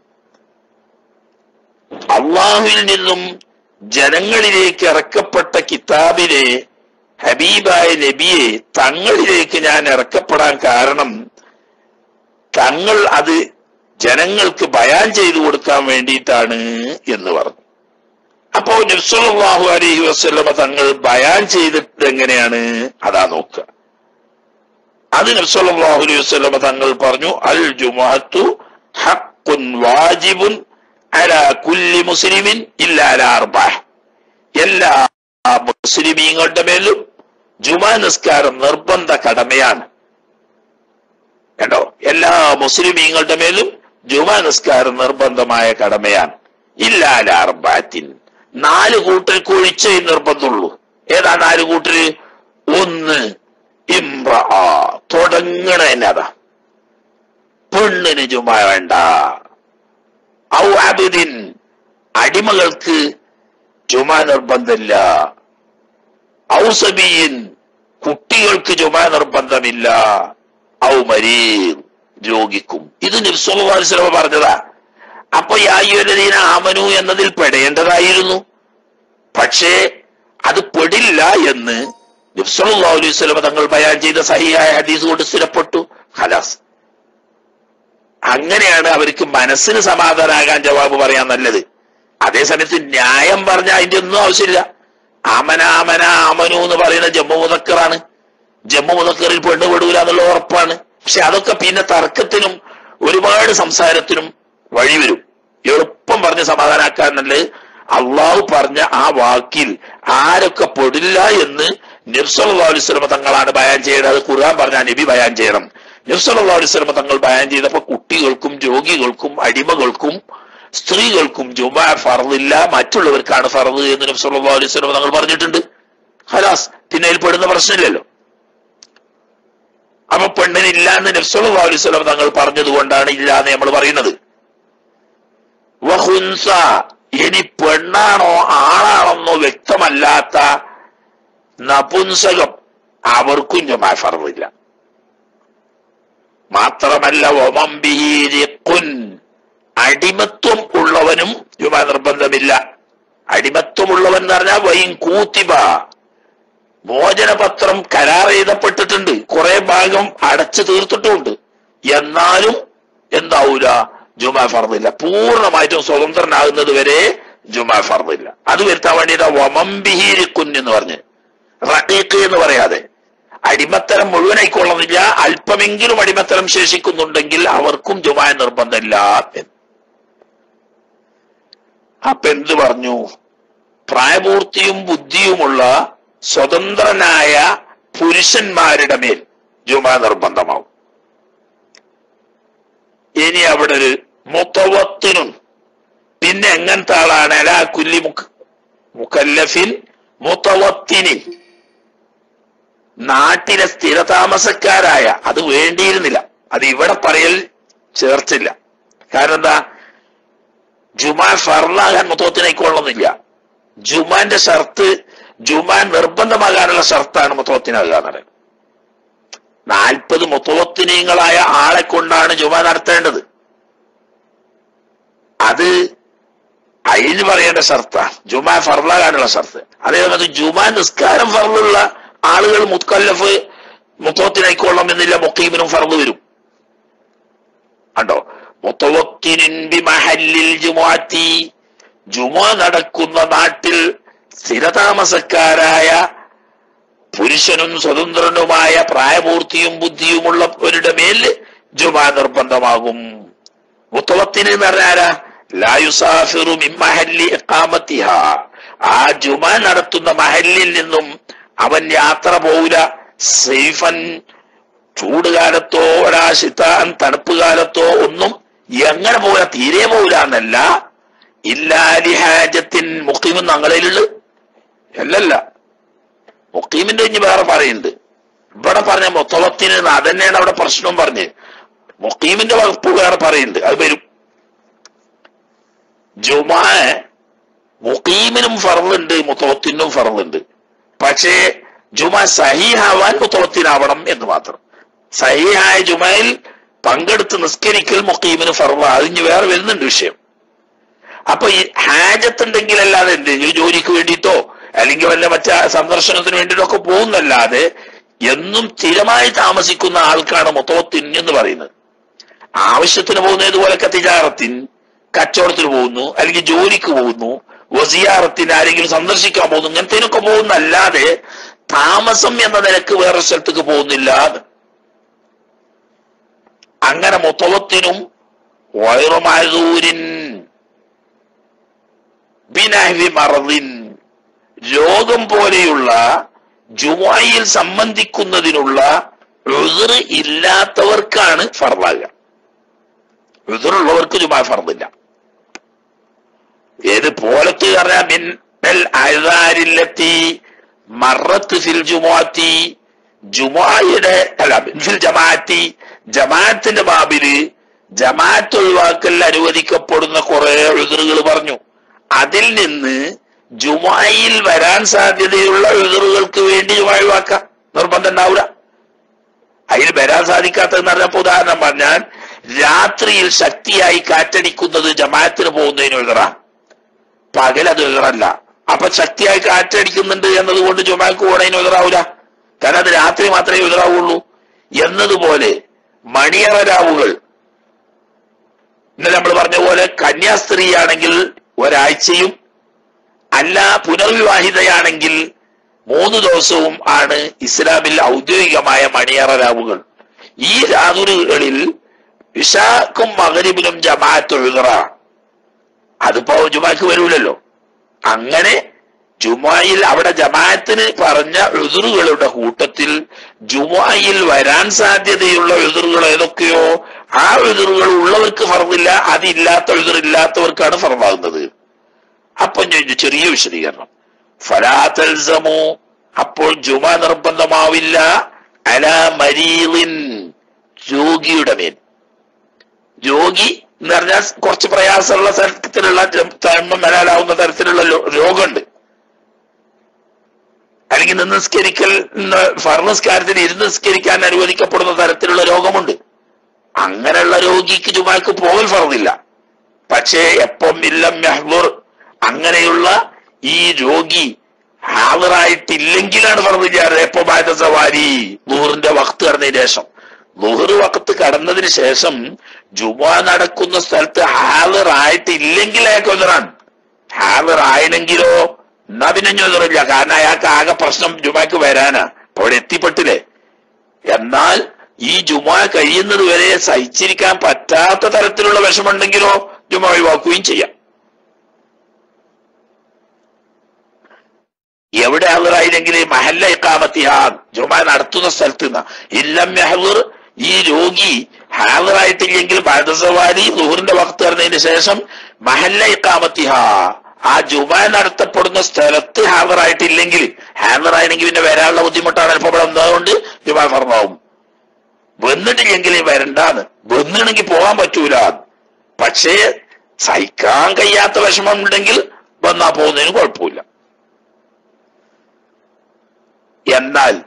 അള്ളാഹുവിൽ നിന്നും ജനങ്ങളിലേക്ക് ഇറക്കപ്പെട്ട കിതാബിലെ ഹബീബായ നബിയെ തങ്ങളിലേക്ക് ഞാൻ ഇറക്കപ്പെടാൻ കാരണം തങ്ങൾ അത് ജനങ്ങൾക്ക് ബയാൻ ചെയ്തു കൊടുക്കാൻ വേണ്ടിയിട്ടാണ് എന്ന് പറഞ്ഞു അപ്പോ നബ്സല്ലാഹു അലൈഹി വസ്ലമ തങ്ങൾ ബയാൻ ചെയ്തിട്ട് എങ്ങനെയാണ് അതാ നോക്കുക അത് നബ്സല്ലാഹു അലൈഹി വസ്ലമ തങ്ങൾ പറഞ്ഞു അൽ ജുമാത്തു ഹക്കുൻ വാജിബുൻ അല കുല്ലി മുസ്ലിമിൻ ഇല്ല അല അർബാഹ് എല്ലാ മുസ്ലിമീങ്ങളുടെ മേലും ജുമാ നിസ്കാരം നിർബന്ധ കടമയാണ് കേട്ടോ എല്ലാ മുസ്ലിമീങ്ങളുടെ മേലും ജുമാ നിസ്കാരം നിർബന്ധമായ കടമയാണ് ഇല്ലാല അർബാത്തിൻ നാല് കൂട്ടർക്ക് ഒഴിച്ചേ നിർബന്ധമുള്ളൂ ഏതാ നാല് കൂട്ടര് ഒന്ന് ഇമ്ര തുടങ്ങണ എന്നതാ പെണ്ണിന് ജുമ വേണ്ട ഔ അബിദിൻ അടിമകൾക്ക് ജുമ നിർബന്ധമില്ല ഔസബിയിൻ കുട്ടികൾക്ക് ജുമ നിർബന്ധമില്ല ഔ മരീർ രോഗിക്കും ഇത് നിർസ്വഭാവ പറഞ്ഞതാ അപ്പൊ യായുലദീന ആമനു എന്നതിൽ പെടേണ്ടതായിരുന്നു പക്ഷേ അത് പെടില്ല എന്ന് നബ്സല്ലാ അലൈഹി സ്വലമ തങ്ങൾ ബയാൻ ചെയ്ത സഹിയായ ഹദീസ് കൊണ്ട് സ്ഥിരപ്പെട്ടു ഹലാസ് അങ്ങനെയാണ് അവർക്ക് മനസ്സിന് സമാധാനാകാൻ ജവാബ് പറയാൻ നല്ലത് അതേസമയത്ത് ന്യായം പറഞ്ഞ അതിന്റെ ഒന്നും ആവശ്യമില്ല ആമന ആമന ആമനു എന്ന് പറയുന്ന ജമ്മു മുതക്കറാണ് ജമ്മു മുതക്കറിൽ പെണ്ണ് പെടൂല എന്നുള്ള ഉറപ്പാണ് പക്ഷെ അതൊക്കെ പിന്നെ തർക്കത്തിനും ഒരുപാട് സംസാരത്തിനും വഴിവരും എളുപ്പം പറഞ്ഞ് സമാധാനാക്കാൻ നല്ലത് അള്ളാഹു പറഞ്ഞ ആ വാക്കിൽ ആരൊക്കെ പെടില്ല എന്ന് നിർസല്ലാ അലുസ്ലമ തങ്ങളാണ് ബയാൻ ചെയ്യേണ്ടത് അത് ഖുർആൻ പറഞ്ഞ നബി ബയാൻ ചെയ്യണം നിർസല്ലാ അലുസ്ലമ തങ്ങൾ ബയാൻ ചെയ്തപ്പോ കുട്ടികൾക്കും രോഗികൾക്കും അടിമകൾക്കും സ്ത്രീകൾക്കും ജുമ ഫറദില്ല മറ്റുള്ളവർക്കാണ് ഫറദ് എന്ന് നബ്സല്ലാ അലൈഹി സ്വലം തങ്ങൾ പറഞ്ഞിട്ടുണ്ട് ഹലാസ് പിന്നെ അതിൽ പെടുന്ന പ്രശ്നമില്ലല്ലോ അപ്പൊ പെണ്ണിനില്ല എന്ന് നബ്സല്ലാ അലൈഹി സ്വലം തങ്ങൾ പറഞ്ഞത് കൊണ്ടാണ് ഇല്ല എന്ന് നമ്മൾ പറയുന്നത് വഹുൻസ ഇനി പെണ്ണാണോ ആണാണെന്നോ വ്യക്തമല്ലാത്ത നപുംസകം അവർക്കും ജുമാ ഫറദില്ല മാത്രമല്ല ഒമംബിഹിരിക്കുൻ അടിമത്വം ഉള്ളവനും ജുമാ നിർബന്ധമില്ല അടിമത്വമുള്ളവൻ എന്ന് പറഞ്ഞാൽ വൈൻ കൂത്തിബ മോചനപത്രം കരാർ എഴുതപ്പെട്ടിട്ടുണ്ട് കുറെ ഭാഗം അടച്ചു തീർത്തിട്ടുമുണ്ട് എന്നാലും എന്താവൂല ജുമാ ഫർദില്ല പൂർണ്ണമായിട്ടും സ്വതന്ത്രനാകുന്നത് വരെ ജുമാ ഫർദില്ല അത് വരുത്താൻ വേണ്ടിയിട്ട് വമംബിഹിരിക്കുൻ എന്ന് പറഞ്ഞ് റഹീഖ് എന്ന് പറയാതെ അടിമത്തരം മുഴുവനായിക്കൊള്ളുന്നില്ല അല്പമെങ്കിലും അടിമത്തരം ശേഷിക്കുന്നുണ്ടെങ്കിൽ അവർക്കും ജുമാ നിർബന്ധമില്ല എന്ന് അപ്പൊ എന്ത് പറഞ്ഞു പ്രായപൂർത്തിയും ബുദ്ധിയുമുള്ള സ്വതന്ത്രനായ പുരുഷന്മാരുടെ മേൽ ജുമാ നിർബന്ധമാവും ഇനി അവിടെ ഒരു മുത്തവത്തിനും പിന്നെ എങ്ങനത്തെ ആളാണ് അലാ കുല്ലി മുക്ക് മുക്കല്ലഫിൻ മുത്തവത്തിനിൻ നാട്ടിലെ സ്ഥിരതാമസക്കാരായ അത് വേണ്ടിയിരുന്നില്ല അത് ഇവിടെ പറയൽ ചേർച്ചില്ല കാരണം എന്താ ജുമാ ഫർലാകാൻ മുത്തോത്തിനേക്കൊള്ളുന്നില്ല ജുമാന്റെ ഷർത്ത് ജുമാൻ നിർബന്ധമാകാനുള്ള ഷർത്താണ് മുത്തോത്തിനാകുക എന്ന് പറയുന്നത് നാൽപ്പത് മുത്തോത്തിനീങ്ങളായ ആളെ കൊണ്ടാണ് ജുമാ നടത്തേണ്ടത് അത് അതിന് പറയേണ്ട ഷർത്ത ജുമാ ഫർലാകാനുള്ള ഷർത്ത് അതേസമയത്ത് ജുമാ നിസ്കാരം ഫർലുള്ള ആളുകൾ മുത്കല്ലഫ് മുത്തവത്തിനായിക്കൊള്ളണം എന്നില്ല മുക്കീമിനും ഫർദ് വരും കണ്ടോ മുത്തവത്തിനിൻ ബി മഹല്ലിൽ ജുമാറ്റി ജുമാ നടക്കുന്ന നാട്ടിൽ സ്ഥിരതാമസക്കാരായ പുരുഷനും സ്വതന്ത്രനുമായ പ്രായപൂർത്തിയും ബുദ്ധിയുമുള്ളവരുടെ മേൽ ജുമാ നിർബന്ധമാകും മുത്തവത്തിന് എന്ന് പറഞ്ഞാരാ ലായുസാഫിറു മിമ്മഹല്ലി ഇഖാമത്തിഹ ആ ജുമാ നടത്തുന്ന മഹല്ലിൽ നിന്നും അവൻ യാത്ര പോവില്ല സൈഫൻ ചൂടുകാലത്തോ ഒരാശിത്താൻ തണുപ്പ് കാലത്തോ ഒന്നും എങ്ങനെ പോരാ തീരെ പോവില്ല എന്നല്ല ഇല്ലാലിഹാജത്തിൻ മുഖീമും ഞങ്ങളിലുള്ള അല്ലല്ല മുക്കീമിന്റെ ഇനി വേറെ പറയുന്നുണ്ട് ഇവിടെ പറഞ്ഞ മൊത്തവത്തിന് അതന്നെയാണ് അവിടെ പ്രശ്നം പറഞ്ഞ് മുക്കീമിന്റെ വകുപ്പ് വേറെ പറയുന്നുണ്ട് അത് വരും ജുമാ മുക്കീമിനും ഫറലുണ്ട് മുത്തവത്തിനും ഫറലുണ്ട് പക്ഷേ ജുമ സഹീഹാവാൻ മുത്തവത്തിനാവണം എന്ന് മാത്രം സഹീഹായ ജുമയിൽ പങ്കെടുത്ത് നിസ്കരിക്കൽ മുക്കീമിന് ഫറല അതിന് വേറെ വരുന്നുണ്ട് വിഷയം അപ്പൊ ഈ ഹാജത്തുണ്ടെങ്കിൽ അല്ലാതെ എന്ത് ഈ ജോലിക്ക് വേണ്ടിയിട്ടോ അല്ലെങ്കിൽ വല്ല മറ്റേ സന്ദർശനത്തിന് വേണ്ടിയിട്ടോ ഒക്കെ പോകുന്നല്ലാതെ എന്നും സ്ഥിരമായി താമസിക്കുന്ന ആൾക്കാണ് മുത്തവത്തിൻ എന്ന് പറയുന്നത് ആവശ്യത്തിന് പോകുന്ന ഇതുപോലൊക്കെ തിജാറത്തിൻ കച്ചവടത്തിന് പോകുന്നു അല്ലെങ്കിൽ ജോലിക്ക് പോകുന്നു വസിയാറത്തിന് ആരെങ്കിലും സന്ദർശിക്കാൻ പോകുന്നു ഇങ്ങനത്തേനൊക്കെ പോകുന്നല്ലാതെ താമസം എന്ന നിലക്ക് വേറെ സ്ഥലത്തേക്ക് പോകുന്നില്ല എന്ന്. അങ്ങനെ മുത്തവത്തിനും വയറുമായൂരിൻ ബിനഹ്വി മറദിൻ രോഗം പോലെയുള്ള ജുമായിൽ സംബന്ധിക്കുന്നതിനുള്ള ഉതിർ ഇല്ലാത്തവർക്കാണ് ഫർദാകുക ഉതിറുള്ളവർക്ക് ജുമാ ഫർദില്ല ഏത് പോലത്ത് പറഞ്ഞാൽ മിന്നൽ അഴുതാരില്ലെത്തി മറത്ത് ഫിൽ ജുമാത്തി ജുമായുടെ അല്ല ഫിൽ ജമാഅത്തി ജമാഅത്തിന്റെ ബാബില് ജമാഅത്ത് ഒഴിവാക്കൽ അനുവദിക്കപ്പെടുന്ന കുറെ എഴുതറുകൾ പറഞ്ഞു അതിൽ നിന്ന് ജുമായിൽ വരാൻ സാധ്യതയുള്ള എഴുതറുകൾക്ക് വേണ്ടി ജുമാ ഒഴിവാക്കാം നിർബന്ധം ഉണ്ടാവില്ല അതിൽ വരാൻ സാധിക്കാത്തതെന്ന് പറഞ്ഞപ്പോ ഉദാഹരണം പറഞ്ഞാൽ രാത്രിയിൽ ശക്തിയായി കാറ്റടിക്കുന്നത് ജമാഅത്തിന് പോകുന്നതിന് എഴുതറാ പകൽ അത് എഴുതറല്ല അപ്പൊ ശക്തിയായി കാറ്റടിക്കുന്നുണ്ട് എന്നതുകൊണ്ട് ജുമാക്ക് പോണതിന് എഴുതറാവൂല കാരണം അത് രാത്രി മാത്രമേ എഴുതറാവുള്ളൂ എന്നതുപോലെ മണിയറ രാവുകൾ ഇന്നലെ നമ്മൾ പറഞ്ഞ പോലെ കന്യാസ്ത്രീയാണെങ്കിൽ ഒരാഴ്ചയും അല്ല പുനർവിവാഹിതയാണെങ്കിൽ മൂന്ന് ദിവസവും ആണ് ഇസ്ലാമിൽ ഔദ്യോഗികമായ മണിയറ രാവുകൾ ഈ രാവുകളിൽ ഇഷാക്കും മകരിബിനും ജമാഅത്ത് എഴുതറ അതിപ്പോ ജുമാക്ക് വരൂലല്ലോ അങ്ങനെ ജുമായിൽ അവിടെ ജമാഅത്തിന് പറഞ്ഞ എതിറുകളുടെ കൂട്ടത്തിൽ ജുമായിൽ വരാൻ സാധ്യതയുള്ള എതിറുകൾ ഏതൊക്കെയോ ആ എതിറുകൾ ഉള്ളവർക്ക് ഫറവില്ല അതില്ലാത്ത എതിറില്ലാത്തവർക്കാണ് ഫറവാകുന്നത് അപ്പൊ ഞാൻ ഒരു ചെറിയ വിശദീകരണം ഫലാത്തൽസമോ അപ്പോൾ ജുമ നിർബന്ധമാവില്ല അല മരീലിൻ രോഗിയുടെ മേൽ രോഗി എന്ന് പറഞ്ഞാൽ കുറച്ച് പ്രയാസമുള്ള തരത്തിലുള്ള തഴമ്പം വരാനാവുന്ന തരത്തിലുള്ള ലോ- രോഗമുണ്ട് അല്ലെങ്കിൽ നിന്ന് നിസ്കരിക്കൽ ഫർണസ്കാരത്തിന് ഇരുന്ന് നിസ്കരിക്കാൻ അനുവദിക്കപ്പെടുന്ന തരത്തിലുള്ള രോഗമുണ്ട് അങ്ങനെയുള്ള രോഗിക്ക് ജുമാക്ക് പോകൽ ഫറദില്ല പക്ഷേ എപ്പം ഇല്ലം മെഹ്ലൂർ അങ്ങനെയുള്ള ഈ രോഗി ഹാജറായിട്ടില്ലെങ്കിലാണ് ഫറദില്ലാറ് എപ്പോ ബാധ സവാരി നൂറിന്റെ വക്ത് കടന്നതിന് ശേഷം നുഹർ വക്കത്ത് കടന്നതിന് ശേഷം ജുമാ നടക്കുന്ന സ്ഥലത്ത് ഹാജറായിട്ടില്ലെങ്കിൽ അയാൾക്ക് ഒന്നറാണ് ഹാജറായിനെങ്കിലോ എന്നാ പിന്നെ ഞൊന്നറില്ല കാരണം അയാൾക്ക് ആകെ പ്രശ്നം ജുമാക്ക് വരാനാ അപ്പൊ അവിടെ എത്തിപ്പെട്ടില്ലേ എന്നാൽ ഈ ജുമാ കഴിയുന്നത് വരെ സഹിച്ചിരിക്കാൻ പറ്റാത്ത തരത്തിലുള്ള വിഷമുണ്ടെങ്കിലോ ജുമാ ഒഴിവാക്കുകയും ചെയ്യാം എവിടെ ഹാജറായില്ലെങ്കിൽ മഹല്ല ഇക്കാമത്തിഹാ ജുമാ നടത്തുന്ന സ്ഥലത്ത് നിന്ന് ഇല്ലം മെഹദൂർ ഈ രോഗി ഹാജറായിട്ടില്ലെങ്കിൽ ബാധസവാരി നൂറിന്റെ വക്ത് പറഞ്ഞതിന് ശേഷം മഹല്ല ഇക്കാമത്തിഹാ ആ ജുമാ നടത്തപ്പെടുന്ന സ്ഥലത്ത് ഹാജറായിട്ടില്ലെങ്കിൽ ഹാജറായില്ലെങ്കിൽ പിന്നെ വരാനുള്ള ബുദ്ധിമുട്ടാണ് ഇപ്പൊ ഇവിടെ എന്താകൊണ്ട് ജുമാ ഫർമാവും വന്നിട്ടില്ലെങ്കിൽ വരണ്ടാന്ന് വന്നിണെങ്കിൽ പോകാൻ പറ്റൂല പക്ഷേ സഹിക്കാൻ കഴിയാത്ത വിഷമം ഉണ്ടെങ്കിൽ വന്നാ പോകുന്നതിന് കുഴപ്പമില്ല എന്നാൽ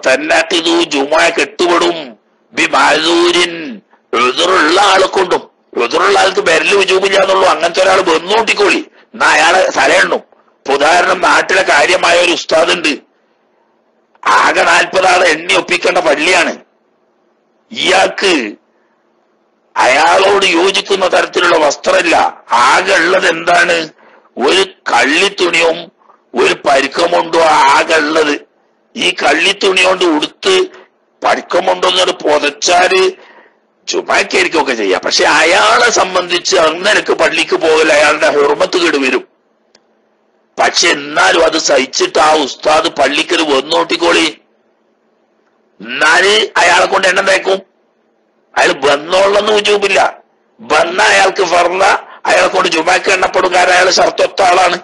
വത്തന്നഖിദു ജുമാ കെട്ടുപെടും ബി മാസൂരിൻ എതിറുള്ള ആളെ കൊണ്ടും ഉദറുള്ള ആൾക്ക് ബെരല് വിജൂപില്ല എന്നുള്ളൂ അങ്ങനത്തെ ഒരാൾ വന്നോട്ടിക്കോളി എന്നാ അയാളെ തലയെണ്ണും ഇപ്പൊ ഉദാഹരണം നാട്ടിലെ കാര്യമായ ഒരു ഉസ്താദ് ഉണ്ട് ആകെ നാൽപ്പത് ആളെ എണ്ണി ഒപ്പിക്കേണ്ട പള്ളിയാണ് ഇയാൾക്ക് അയാളോട് യോജിക്കുന്ന തരത്തിലുള്ള വസ്ത്രമില്ല ആകെ ഉള്ളത് എന്താണ് ഒരു കള്ളിത്തുണിയും ഒരു പരുക്കമുണ്ടോ ആകെ ഉള്ളത് ഈ കള്ളിത്തുണി കൊണ്ട് ഉടുത്ത് പരുക്കമുണ്ടോന്നൊരു പുതച്ചാല് ചുമക്കായിരിക്കൊക്കെ ചെയ്യാം പക്ഷെ അയാളെ സംബന്ധിച്ച് അന്നനക്ക് പള്ളിക്ക് പോകൽ അയാളുടെ ഹുർമത്ത് കേട് വരും പക്ഷെ എന്നാലും അത് സഹിച്ചിട്ട് ആ ഉസ്താദ് പള്ളിക്കൽ വന്നോട്ടിക്കോളി എന്നാല് അയാളെ കൊണ്ട് എണ്ണം തേക്കും അയാൾ വന്നോളന്ന് ഉജൂബില്ല വന്ന അയാൾക്ക് ഫർല അയാളെ കൊണ്ട് ജുമാക്ക് എണ്ണപ്പെടും കാരണം അയാൾ ഷർത്തൊത്ത ആളാണ്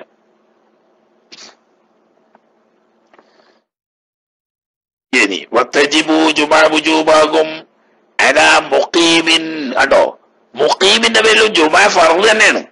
ഇനി വത്തജിബു ജുമാ ബുജൂബാകും അലാ മുഖീമിൻ കണ്ടോ മുഖീമിന്റെ പേരിലും ജുമാ ഫർള് തന്നെയാണ്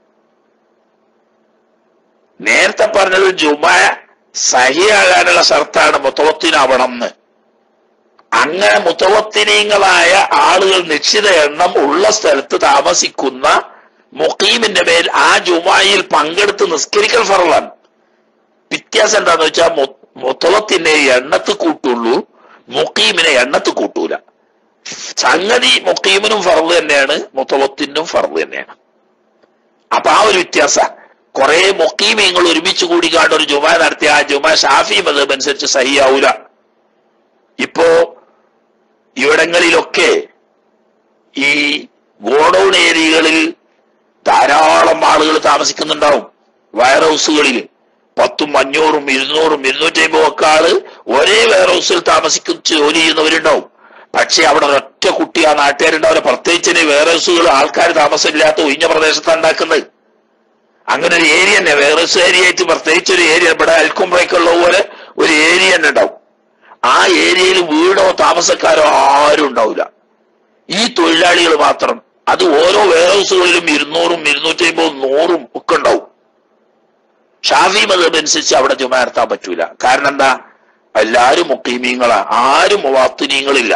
നേരത്തെ പറഞ്ഞത് ജുമാ സഹിയാകാനുള്ള ഷർത്താണ് മുത്തവത്തിനാവണം എന്ന് അങ്ങനെ മുത്തവത്തിനീങ്ങളായ ആളുകൾ നിശ്ചിത എണ്ണം ഉള്ള സ്ഥലത്ത് താമസിക്കുന്ന മുഖീമിന്റെ മേൽ ആ ജുമായിൽ പങ്കെടുത്ത് നിസ്കരിക്കൽ ഫറലാണ് വ്യത്യാസം എന്താന്ന് വെച്ചാൽ മുത്തവത്തിനെ എണ്ണത്ത് കൂട്ടുള്ളൂ മുഖീമിനെ എണ്ണത്ത് കൂട്ടൂല സംഗതി മുഖീമിനും ഫറവ് തന്നെയാണ് മുത്തവത്തിനും ഫറവ് തന്നെയാണ് അപ്പൊ ആ ഒരു വ്യത്യാസ കുറെ മുഖീമീങ്ങൾ ഒരുമിച്ച് കൂടി കാണ്ട് ഒരു ജുമ നടത്തിയ ആ ജുമ ഷാഫി മതം അനുസരിച്ച് സഹിയാവൂല ഇപ്പോ ഇവിടങ്ങളിലൊക്കെ ഈ ഗോഡൌൺ ഏരിയകളിൽ ധാരാളം ആളുകൾ താമസിക്കുന്നുണ്ടാവും വെയർ ഹൗസുകളിൽ പത്തും അഞ്ഞൂറും ഇരുന്നൂറും ഇരുന്നൂറ്റി അമ്പതും ഒക്കെ ആള് ഒരേ വെയർ ഹൗസിൽ താമസിക്കും ജോലി ചെയ്യുന്നവരുണ്ടാവും പക്ഷെ അവിടെ ഒറ്റ കുട്ടി ആ നാട്ടുകാരുണ്ടാവില്ല പ്രത്യേകിച്ച് വെയർ ഹൗസുകൾ ആൾക്കാർ താമസമില്ലാത്ത ഒഴിഞ്ഞ പ്രദേശത്താണ് ഉണ്ടാക്കുന്നത് അങ്ങനെ ഒരു ഏരിയ തന്നെ വെയർ ഹൗസ് ഏരിയ ആയിട്ട് പ്രത്യേകിച്ച് ഒരു ഏരിയ ഇവിടെ അൽക്കുംബ്രേക്കുള്ള പോലെ ഒരു ഏരിയ തന്നെ ഉണ്ടാവും ആ ഏരിയയിൽ വീടോ താമസക്കാരോ ആരും ഉണ്ടാവില്ല ഈ തൊഴിലാളികൾ മാത്രം അത് ഓരോ വെയർ ഹൗസുകളിലും ഇരുന്നൂറും ഇരുന്നൂറ്റി അമ്പതും നൂറും ഒക്കെ ഉണ്ടാവും ഷാഫി മതം അനുസരിച്ച് അവിടെ ജുമ നടത്താൻ പറ്റൂല കാരണം എന്താ എല്ലാരും മുക്കീമീങ്ങളാ ആരും മുവാത്തിനീങ്ങളില്ല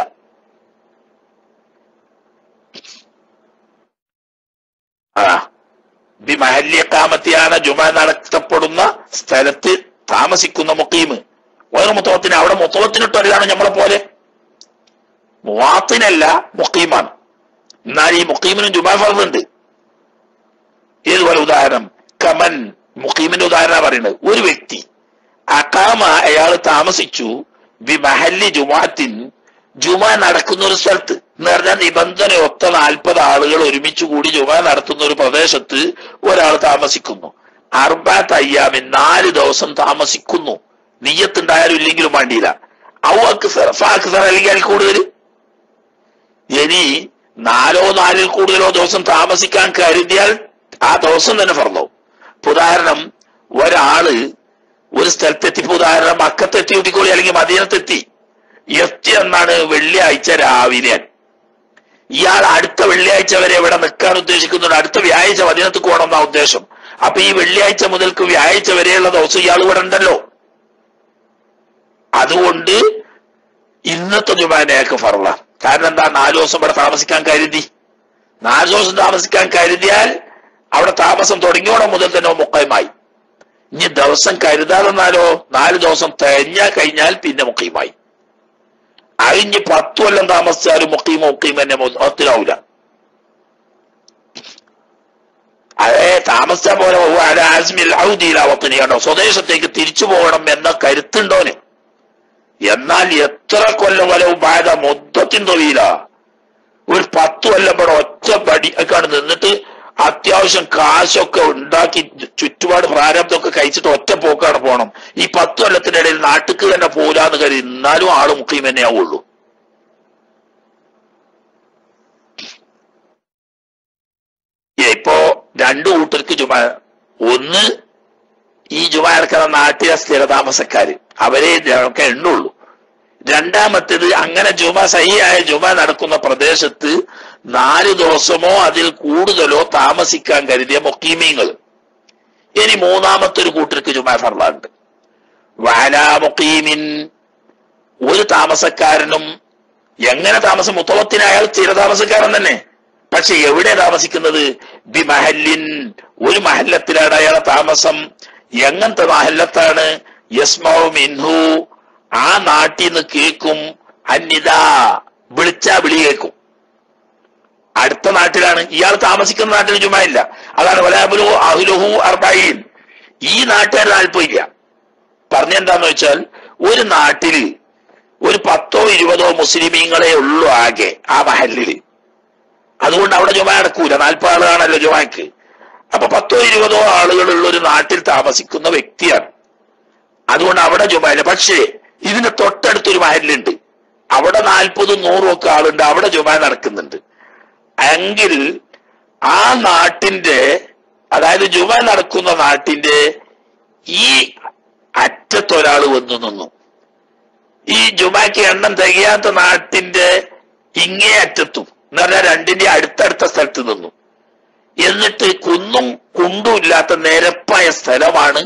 ആ ബി മഹല്യക്കാമത്തിയാണ് ജുമ നടത്തപ്പെടുന്ന സ്ഥലത്ത് താമസിക്കുന്ന മുക്കീമ് വേറെ മുത്തവത്തിന് അവിടെ മുത്തവത്തിനിട്ടല്ലാണ് നമ്മളെ പോലെ മുവാത്തിനല്ല മുക്കീമാണ് എന്നാൽ ഈ മുക്കീമിനും ജുമാ ഫർദുണ്ട് ഏതുപോലെ ഉദാഹരണം കമൻ മുഖീമിന്റെ ഉദാഹരണം പറയുന്നത് ഒരു വ്യക്തി അക്കാമ അയാൾ താമസിച്ചു ബി മഹല്ലി ജുമാത്തിൻ ജുമ നടക്കുന്ന ഒരു സ്ഥലത്ത് എന്ന് പറഞ്ഞാൽ നിബന്ധന ഒത്ത നാൽപ്പത് ആളുകൾ ഒരുമിച്ച് കൂടി ജുമ നടത്തുന്ന ഒരു പ്രദേശത്ത് ഒരാൾ താമസിക്കുന്നു അർബാത്ത് അയ്യാമിൻ നാല് ദിവസം താമസിക്കുന്നു നീയത്തുണ്ടായാലും ഇല്ലെങ്കിലും വേണ്ടിയില്ല ഔക്ക് ഫാക്സർ അല്ലെങ്കിൽ അതിൽ കൂടുതൽ ഇനി നാലോ നാലിൽ കൂടുതലോ ദിവസം താമസിക്കാൻ കരുതിയാൽ ആ ദിവസം തന്നെ ഫർദോ ഉദാഹരണം ഒരാള് ഒരു സ്ഥലത്തെത്തി ഇപ്പൊ ഉദാഹരണം മക്കത്തെത്തി കൂട്ടിക്കോളി അല്ലെങ്കിൽ മദീനത്തെത്തി എത്തി എന്നാണ് വെള്ളിയാഴ്ച രാവിലെ ഇയാൾ അടുത്ത വെള്ളിയാഴ്ച വരെ ഇവിടെ നിൽക്കാൻ ഉദ്ദേശിക്കുന്നുണ്ട് അടുത്ത വ്യാഴാഴ്ച മദീനത്ത് പോകണം എന്നാ ഉദ്ദേശം അപ്പൊ ഈ വെള്ളിയാഴ്ച മുതൽക്ക് വ്യാഴാഴ്ച വരെയുള്ള ദിവസം ഇയാൾ ഇവിടെ ഉണ്ടല്ലോ അതുകൊണ്ട് ഇന്നത്തെ ജുമാനയൊക്കെ ഫറല കാരണം എന്താ നാലു ദിവസം ഇവിടെ താമസിക്കാൻ കരുതി നാല് ദിവസം താമസിക്കാൻ കരുതിയാൽ അവിടെ താമസം തുടങ്ങിയോടെ മുതൽ തന്നെ മുക്കയമായി ഇനി ദിവസം കരുതാതെന്നാലോ നാല് ദിവസം തികഞ്ഞാൽ കഴിഞ്ഞാൽ പിന്നെ മുക്കീമായി അഴിഞ്ഞ് പത്തു കൊല്ലം താമസിച്ചാലും മുക്കീമ മുക്കീം തന്നെ ഒത്തിരാവൂല അതേ താമസിച്ചാൽ പോലെ ഔദീലാവത്തിന് കണ്ടോ സ്വദേശത്തേക്ക് തിരിച്ചു പോകണം എന്ന കരുത്തുണ്ടോന് എന്നാൽ എത്ര കൊല്ലം വലവും ബാധ മൊത്തത്തിൻ തൊഴില ഒരു പത്ത് കൊല്ലം ഇവിടെ ഒറ്റ പടി ഒക്കെ നിന്നിട്ട് അത്യാവശ്യം കാശൊക്കെ ഉണ്ടാക്കി ചുറ്റുപാട് പ്രാരബ്ധമൊക്കെ കഴിച്ചിട്ട് ഒറ്റ പോക്കാണ് പോണം ഈ പത്ത് കൊല്ലത്തിനിടയിൽ നാട്ടിക്ക് തന്നെ പോരാന്ന് കരുതി എന്നാലും ആള് മുഖീം തന്നെ ആവുള്ളൂ ഇപ്പോ രണ്ടു കൂട്ടർക്ക് ജുമ ഒന്ന് ഈ ജുമ നടക്കുന്ന നാട്ടിലെ സ്ഥിരതാമസക്കാര് അവരെ ഒക്കെ എണ്ണുള്ളൂ രണ്ടാമത്തേത് അങ്ങനെ ജുമ സഹിയായ ജുമ നടക്കുന്ന പ്രദേശത്ത് നാല് ദിവസമോ അതിൽ കൂടുതലോ താമസിക്കാൻ കരുതിയ മൊക്കീമീങ്ങൾ ഇനി മൂന്നാമത്തെ ഒരു കൂട്ടർക്ക് ജുമ ഫർളുണ്ട് വാലാ മൊക്കീമിൻ ഒരു താമസക്കാരനും എങ്ങനെ താമസം മുത്തവത്തിന് അയാൾ സ്ഥിരതാമസക്കാരൻ തന്നെ പക്ഷെ എവിടെ താമസിക്കുന്നത് ബി മഹല്ലിൻ ഒരു മഹല്ലത്തിലാണ് അയാളെ താമസം എങ്ങനത്തെ മഹല്ലത്താണ് യസ്മാവു മിൻഹു ആ നാട്ടിൽ നിന്ന് കേൾക്കും അന്നിതാ വിളിച്ചാ വിളി കേൾക്കും അടുത്ത നാട്ടിലാണ് ഇയാൾ താമസിക്കുന്ന നാട്ടിൽ ജുമയില്ല അതാണ് വലാബുലു അഹുലുഹു അർബൈൻ ഈ നാട്ടുകാർ താല്പര്യമില്ല പറഞ്ഞെന്താന്ന് വെച്ചാൽ ഒരു നാട്ടില് ഒരു പത്തോ ഇരുപതോ മുസ്ലിമീങ്ങളെ ഉള്ളൂ ആകെ ആ മഹല്ലില് അതുകൊണ്ട് അവിടെ ജുമ നടക്കൂല നാൽപ്പത് ആളുകളാണല്ലോ ജുമയ്ക്ക് അപ്പൊ പത്തോ ഇരുപതോ ആളുകളുള്ള ഒരു നാട്ടിൽ താമസിക്കുന്ന വ്യക്തിയാണ് അതുകൊണ്ട് അവിടെ ജുമയില്ല പക്ഷേ ഇതിന്റെ തൊട്ടടുത്തൊരു മഹല്ലുണ്ട് അവിടെ നാൽപ്പതും നൂറും ഒക്കെ ആളുണ്ട് അവിടെ ജുമ നടക്കുന്നുണ്ട് എങ്കിൽ ആ നാട്ടിന്റെ അതായത് ജുമ നടക്കുന്ന നാട്ടിന്റെ ഈ അറ്റത്തൊരാൾ വന്നു നിന്നു ഈ ജുമാക്ക് എണ്ണം തികയാത്ത നാട്ടിന്റെ ഇങ്ങേ അറ്റത്തും എന്ന് പറഞ്ഞാൽ രണ്ടിന്റെ അടുത്തടുത്ത സ്ഥലത്ത് നിന്നു എന്നിട്ട് കുന്നും കുണ്ടും ഇല്ലാത്ത നിരപ്പായ സ്ഥലമാണ്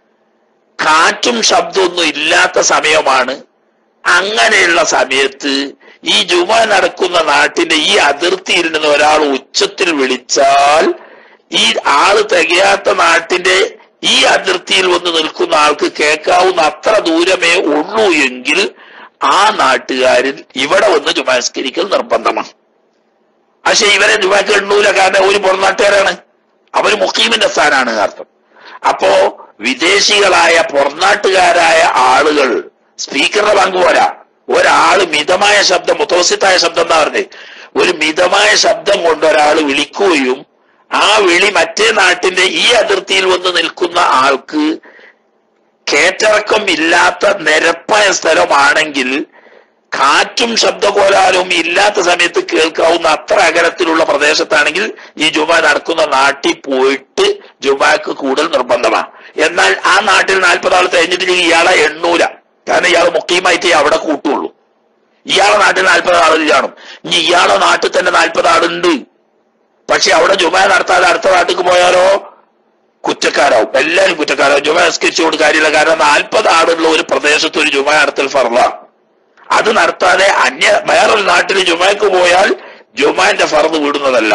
കാറ്റും ശബ്ദമൊന്നും ഇല്ലാത്ത സമയമാണ് അങ്ങനെയുള്ള സമയത്ത് ഈ ജുമ നടക്കുന്ന നാട്ടിന്റെ ഈ അതിർത്തിയിൽ നിന്ന് ഒരാൾ ഉച്ചത്തിൽ വിളിച്ചാൽ ഈ ആള് തികയാത്ത നാട്ടിന്റെ ഈ അതിർത്തിയിൽ വന്ന് നിൽക്കുന്ന ആൾക്ക് കേൾക്കാവുന്ന അത്ര ദൂരമേ ഉള്ളൂ എങ്കിൽ ആ നാട്ടുകാരിൽ ഇവിടെ വന്ന് ജുമാസ്കരിക്കൽ നിർബന്ധമാണ് പക്ഷെ ഇവരെ ജുമാക്ക് എണ്ണൂല കാരണം ഒരു പുറനാട്ടുകാരാണ് അവര് മുക്കീമിന്റെ സ്ഥാനാണ് അർത്ഥം അപ്പോ വിദേശികളായ പുറനാട്ടുകാരായ ആളുകൾ സ്പീക്കറുടെ പങ്ക് പോരാ ഒരാള് മിതമായ ശബ്ദം മുത്തോസിത്തായ ശബ്ദം എന്താ പറഞ്ഞത് ഒരു മിതമായ ശബ്ദം കൊണ്ട് ഒരാൾ വിളിക്കുകയും ആ വിളി മറ്റേ നാട്ടിന്റെ ഈ അതിർത്തിയിൽ വന്ന് നിൽക്കുന്ന ആൾക്ക് കേറ്റിറക്കം ഇല്ലാത്ത നിരപ്പായ സ്ഥലമാണെങ്കിൽ കാറ്റും ശബ്ദകോലാരവും ഇല്ലാത്ത സമയത്ത് കേൾക്കാവുന്ന അത്ര അകലത്തിലുള്ള പ്രദേശത്താണെങ്കിൽ ഈ ജുമ നടക്കുന്ന നാട്ടിൽ പോയിട്ട് ജുമാക്ക് കൂടുതൽ നിർബന്ധമാണ് എന്നാൽ ആ നാട്ടിൽ നാൽപ്പത് ആൾ തികഞ്ഞിട്ടില്ലെങ്കിൽ ഇയാളെ എണ്ണൂല കാരണം ഇയാൾ മുഖ്യമായിട്ട് അവിടെ കൂട്ടുള്ളൂ ഇയാളെ നാട്ടിൽ നാൽപ്പത് ആളുകൾ കാണും ഇനി ഇയാളെ നാട്ടിൽ തന്നെ നാൽപ്പത് ആളുണ്ട് പക്ഷെ അവിടെ ജുമ നടത്താതെ അടുത്ത നാട്ടിലേക്ക് പോയാലോ കുറ്റക്കാരാവും എല്ലാവരും കുറ്റക്കാരാവും ജുമ നിസ്കരിച്ചുകൊണ്ട് കാര്യമില്ല കാരണം നാൽപ്പത് ആളുള്ള ഒരു പ്രദേശത്ത് ഒരു ജുമ നടത്തൽ ഫർള അത് നടത്താതെ അന്യ വേറൊരു നാട്ടിൽ ജുമയ്ക്ക് പോയാൽ ജുമാന്റെ ഫർദ് വിടുന്നതല്ല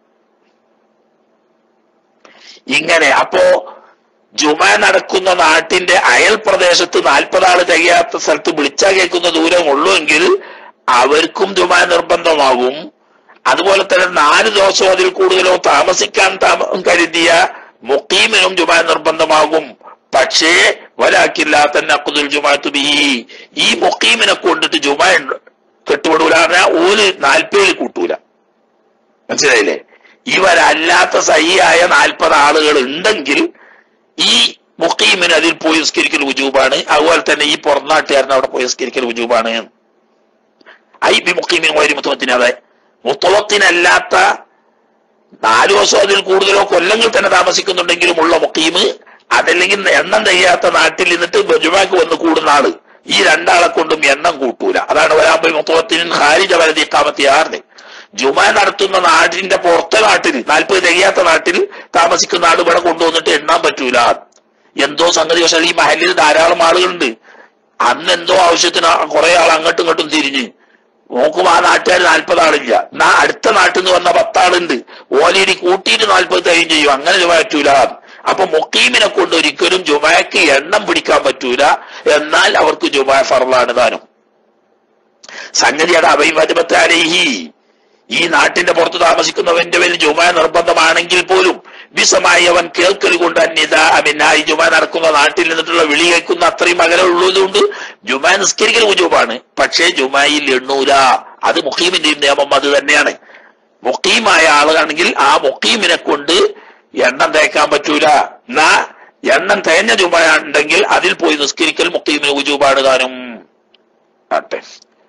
ഇങ്ങനെ അപ്പോ ജുമ നടക്കുന്ന നാട്ടിന്റെ അയൽ പ്രദേശത്ത് നാൽപ്പതാള് തികയാത്ത സ്ഥലത്ത് വിളിച്ചാൽ കേൾക്കുന്ന ദൂരം ഉള്ളൂ എങ്കിൽ അവർക്കും ജുമ നിർബന്ധമാകും അതുപോലെ തന്നെ നാല് ദിവസമോ അതിൽ കൂടുതലോ താമസിക്കാൻ താമ കരുതിയ മുക്കീമിനും ജുമ നിർബന്ധമാകും പക്ഷേ വലാക്കില്ല തന്നെ അക്കുദുൽ ജുമാത്തു ബിഹി ഈ മുക്കീമിനെ കൊണ്ടിട്ട് ജുമ കെട്ടുപെടൂല പറഞ്ഞാൽ ഓല് നാൽപ്പേഴ് കൂട്ടൂല മനസ്സിലായില്ലേ ഇവരല്ലാത്ത സഹിയായ നാൽപ്പത് ആളുകൾ ഉണ്ടെങ്കിൽ ഈ മുക്കീമിന് അതിൽ പോയി നിസ്കരിക്കൽ ഉജൂബാണ് അതുപോലെ തന്നെ ഈ പുറനാട്ടുകാരൻ അവിടെ പോയി നിസ്കരിക്കൽ ഉജൂബാണ് ഐ ബി മുക്കീമിൻ വൈരി മുത്തമത്തിന് അതെ മുത്തവത്തിനല്ലാത്ത നാലു ദിവസം അതിൽ കൂടുതലോ കൊല്ലങ്ങൾ തന്നെ താമസിക്കുന്നുണ്ടെങ്കിലും ഉള്ള മുക്കീമ് അതല്ലെങ്കിൽ എണ്ണം തികയാത്ത നാട്ടിൽ നിന്നിട്ട് ജുമാക്ക് വന്ന് കൂടുന്ന ആള് ഈ രണ്ടാളെ കൊണ്ടും എണ്ണം കൂട്ടൂല അതാണ് വരാമ്പൽ മുത്തവത്തിന് ഹാരിജ വലതി കാമത്തിയാറിന് ജുമ നടത്തുന്ന നാടിന്റെ പുറത്തെ നാട്ടിൽ നാൽപ്പത് തികയാത്ത നാട്ടിൽ താമസിക്കുന്ന ആൾ ഇവിടെ കൊണ്ടുവന്നിട്ട് എണ്ണാൻ പറ്റൂല എന്തോ സംഗതി പക്ഷേ ഈ മഹലിൽ ധാരാളം ആളുകളുണ്ട് അന്ന് എന്തോ ആവശ്യത്തിന് കുറെ ആൾ അങ്ങോട്ടും ഇങ്ങോട്ടും തിരിഞ്ഞ് നോക്കും ആ നാട്ടുകാർ നാൽപ്പത് ആളില്ല എന്നാ അടുത്ത നാട്ടിൽ നിന്ന് വന്ന പത്താളുണ്ട് ഓലിയിടി കൂട്ടിയിട്ട് നാൽപ്പത് തയ്യും ചെയ്യും അങ്ങനെ ജുമ പറ്റൂല അപ്പൊ മുക്കീമിനെ കൊണ്ട് ഒരിക്കലും ജുമയ്ക്ക് എണ്ണം പിടിക്കാൻ പറ്റൂല എന്നാൽ അവർക്ക് ജുമ ഫറലാണ് താനും സംഗതിയുടെ അഭയവചപത്താരേഹി ഈ നാട്ടിന്റെ പുറത്ത് താമസിക്കുന്നവന്റെ പേരിൽ ജുമ നിർബന്ധമാണെങ്കിൽ പോലും വിസമായി അവൻ കേൾക്കൽ കൊണ്ട് അന്യത പിന്നെ ഈ ജുമ നടക്കുന്ന നാട്ടിൽ നിന്നിട്ടുള്ള വിളി കേൾക്കുന്ന അത്രയും അകലെ ഉള്ളതുകൊണ്ട് ജുമ നിസ്കരിക്കൽ ഉജൂബാണ് പക്ഷേ ജുമയിൽ എണ്ണൂല അത് മുഖീമിന്റെയും നിയമം അത് തന്നെയാണ് മുഖീമായ ആളാണെങ്കിൽ ആ മുഖീമിനെ കൊണ്ട് എണ്ണം തേക്കാൻ പറ്റൂല എന്നാ എണ്ണം തേഞ്ഞ ജുമ ഉണ്ടെങ്കിൽ അതിൽ പോയി നിസ്കരിക്കൽ മുഖീമിന് ഉജൂബാണ് താനും ആട്ടെ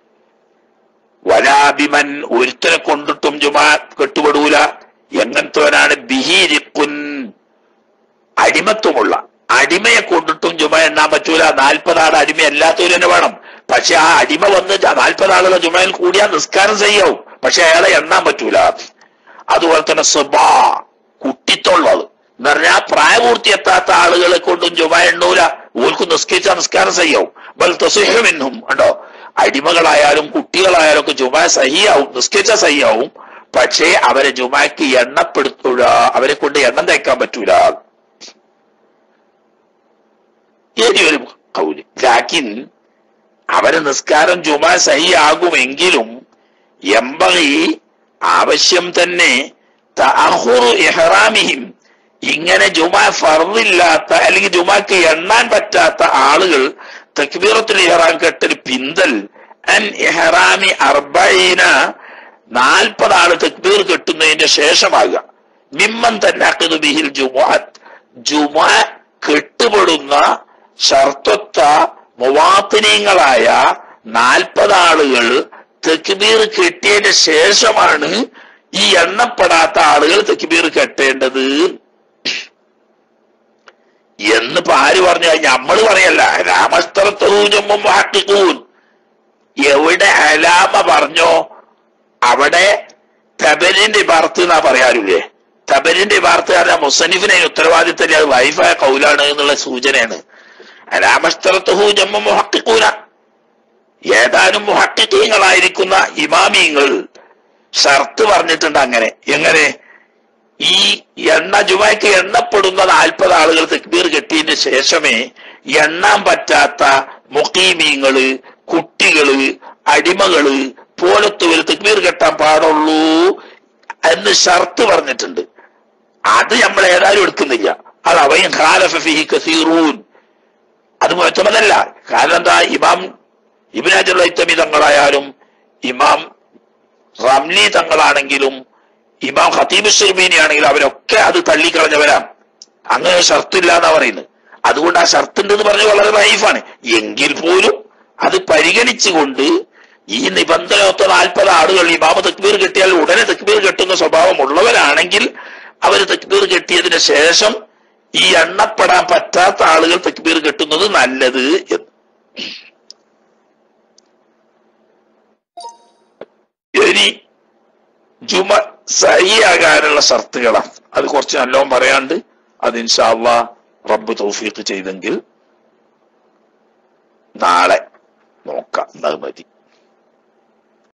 വലാബിമൻ ഒരുത്തനെ കൊണ്ടിട്ടും ജുമാ കെട്ടുപെടൂല എങ്ങനത്തവനാണ് ബിഹീരിക്കുൻ അടിമത്വമുള്ള അടിമയെ കൊണ്ടിട്ടും ജുമ എണ്ണാൻ പറ്റൂല നാൽപ്പതാൾ അടിമ എല്ലാത്തവരും തന്നെ വേണം പക്ഷെ ആ അടിമ വന്ന് നാൽപ്പതാളുള്ള ജുമയിൽ കൂടിയാൽ നിസ്കാരം ചെയ്യാവും പക്ഷെ അയാളെ എണ്ണാൻ പറ്റൂല അതുപോലെ തന്നെ സ്വബാ കുട്ടിത്തുള്ളത് എന്ന് പറഞ്ഞാൽ പ്രായപൂർത്തി എത്താത്ത ആളുകളെ കൊണ്ടും ജുമ എണ്ണൂല ഓൽക്ക് നിസ്കരിച്ച നിസ്കാരം ചെയ്യാവും ബൽ തസുഹമെന്നും ഉണ്ടോ അടിമകളായാലും കുട്ടികളായാലും ഒക്കെ ജുമ സഹിയാവും നിസ്കരിച്ച സഹിയാവും പക്ഷേ അവരെ ജുമാക്ക് എണ്ണപ്പെടുത്തൂല അവരെ കൊണ്ട് എണ്ണം തേക്കാൻ പറ്റൂല ഇനി ഒരു കൗല് ലാക്കിൻ അവരെ നിസ്കാരം ജുമാ സഹിയാകുമെങ്കിലും എമ്പകി ആവശ്യം തന്നെ തഅഖുറു ഇഹ്റാമിഹിം ഇങ്ങനെ ജുമാ ഫർദില്ലാത്ത അല്ലെങ്കിൽ ജുമാക്ക് എണ്ണാൻ പറ്റാത്ത ആളുകൾ തക്ബീറത്തുൽ ഇഹ്റാം കെട്ടൽ പിന്തൽ അൻ ഇഹ്റാമി അർബൈന നാൽപ്പത് ആള് തക്ബീർ കെട്ടുന്നതിന്റെ ശേഷമാകുക മിമ്മൻ തന്നെ ബിഹിൽ ജുമാഅത്ത് ജുമാ കെട്ടുപെടുന്ന ഷർത്തത്ത മുവാത്തിനീങ്ങളായ നാൽപ്പത് ആളുകൾ തെക്കുബീർ കെട്ടിയതിന് ശേഷമാണ് ഈ എണ്ണപ്പെടാത്ത ആളുകൾ തെക്കുബീർ കെട്ടേണ്ടത് എന്നിപ്പോ ആര് പറഞ്ഞു നമ്മള് പറയല്ല രാമസ്ത്രത്തൂജമ്മും ഹാട്ടിക്കൂൻ എവിടെ അലാമ പറഞ്ഞോ അവിടെ തബരിന്റെ വാർത്ത എന്നാ പറയാറില്ലേ തബരിന്റെ വാർത്ത പറഞ്ഞാൽ മുസന്നിഫിനെ ഉത്തരവാദിത്തം അത് വൈഫായ കൗലാണ് എന്നുള്ള സൂചനയാണ് രാമസ്ത്രത്തുഹു ജമ്മ മുഹക്കിക്കൂന ഏതാനും മുഹക്കിക്കീങ്ങളായിരിക്കുന്ന ഇമാമിയങ്ങൾ ഷർത്ത് പറഞ്ഞിട്ടുണ്ട് അങ്ങനെ എങ്ങനെ ഈ എണ്ണ ജുമാക്ക് എണ്ണപ്പെടുന്ന നാൽപ്പത് ആളുകൾ തെക്ബീർ കെട്ടിയതിന് ശേഷമേ എണ്ണാൻ പറ്റാത്ത മുക്കീമീങ്ങള് കുട്ടികള് അടിമകള് പോലത്തവര് തെക്ബീർ കെട്ടാൻ പാടുള്ളൂ എന്ന് ഷർത്ത് പറഞ്ഞിട്ടുണ്ട് അത് നമ്മൾ ഏതായാലും എടുക്കുന്നില്ല അത് അവയും ഖാലഫിഹി കസീറൂൻ അത് മുഴച്ചമതല്ല കാരണം എന്താ ഇമാം ഇബിനാജുള്ള ഇത്തമി തങ്ങളായാലും ഇമാം റംലി തങ്ങളാണെങ്കിലും ഇമാം ഖത്തീബ് ഷെർബീനി ആണെങ്കിലും അവരൊക്കെ അത് തള്ളിക്കളഞ്ഞവരാണ് അങ്ങനെ ഷർത്തില്ല എന്നാ പറയുന്നത് അതുകൊണ്ട് ആ ഷർത്തുണ്ട് എന്ന് പറഞ്ഞ് വളരെ നൈഫാണ് എങ്കിൽ പോലും അത് പരിഗണിച്ചുകൊണ്ട് ഈ നിബന്ധനയൊത്ത നാൽപ്പത് ആളുകൾ ഇമാമ തക്ബീർ കെട്ടിയാൽ ഉടനെ തക്ബീർ കെട്ടുന്ന സ്വഭാവമുള്ളവരാണെങ്കിൽ അവർ തക്ബീർ കെട്ടിയതിന് ശേഷം ഈ എണ്ണപ്പെടാൻ പറ്റാത്ത ആളുകൾ തക്ബീർ കെട്ടുന്നത് നല്ലത് എന്ന് ഇനി ജുമ സഹിയാകാനുള്ള ഷർത്തുകളാണ് അത് കുറച്ച് നല്ലോണം പറയാണ്ട് അത് ഇൻഷാല്ല റബ്ബ് തൗഫീഖ് ചെയ്തെങ്കിൽ നാളെ നോക്കാം അത് മതി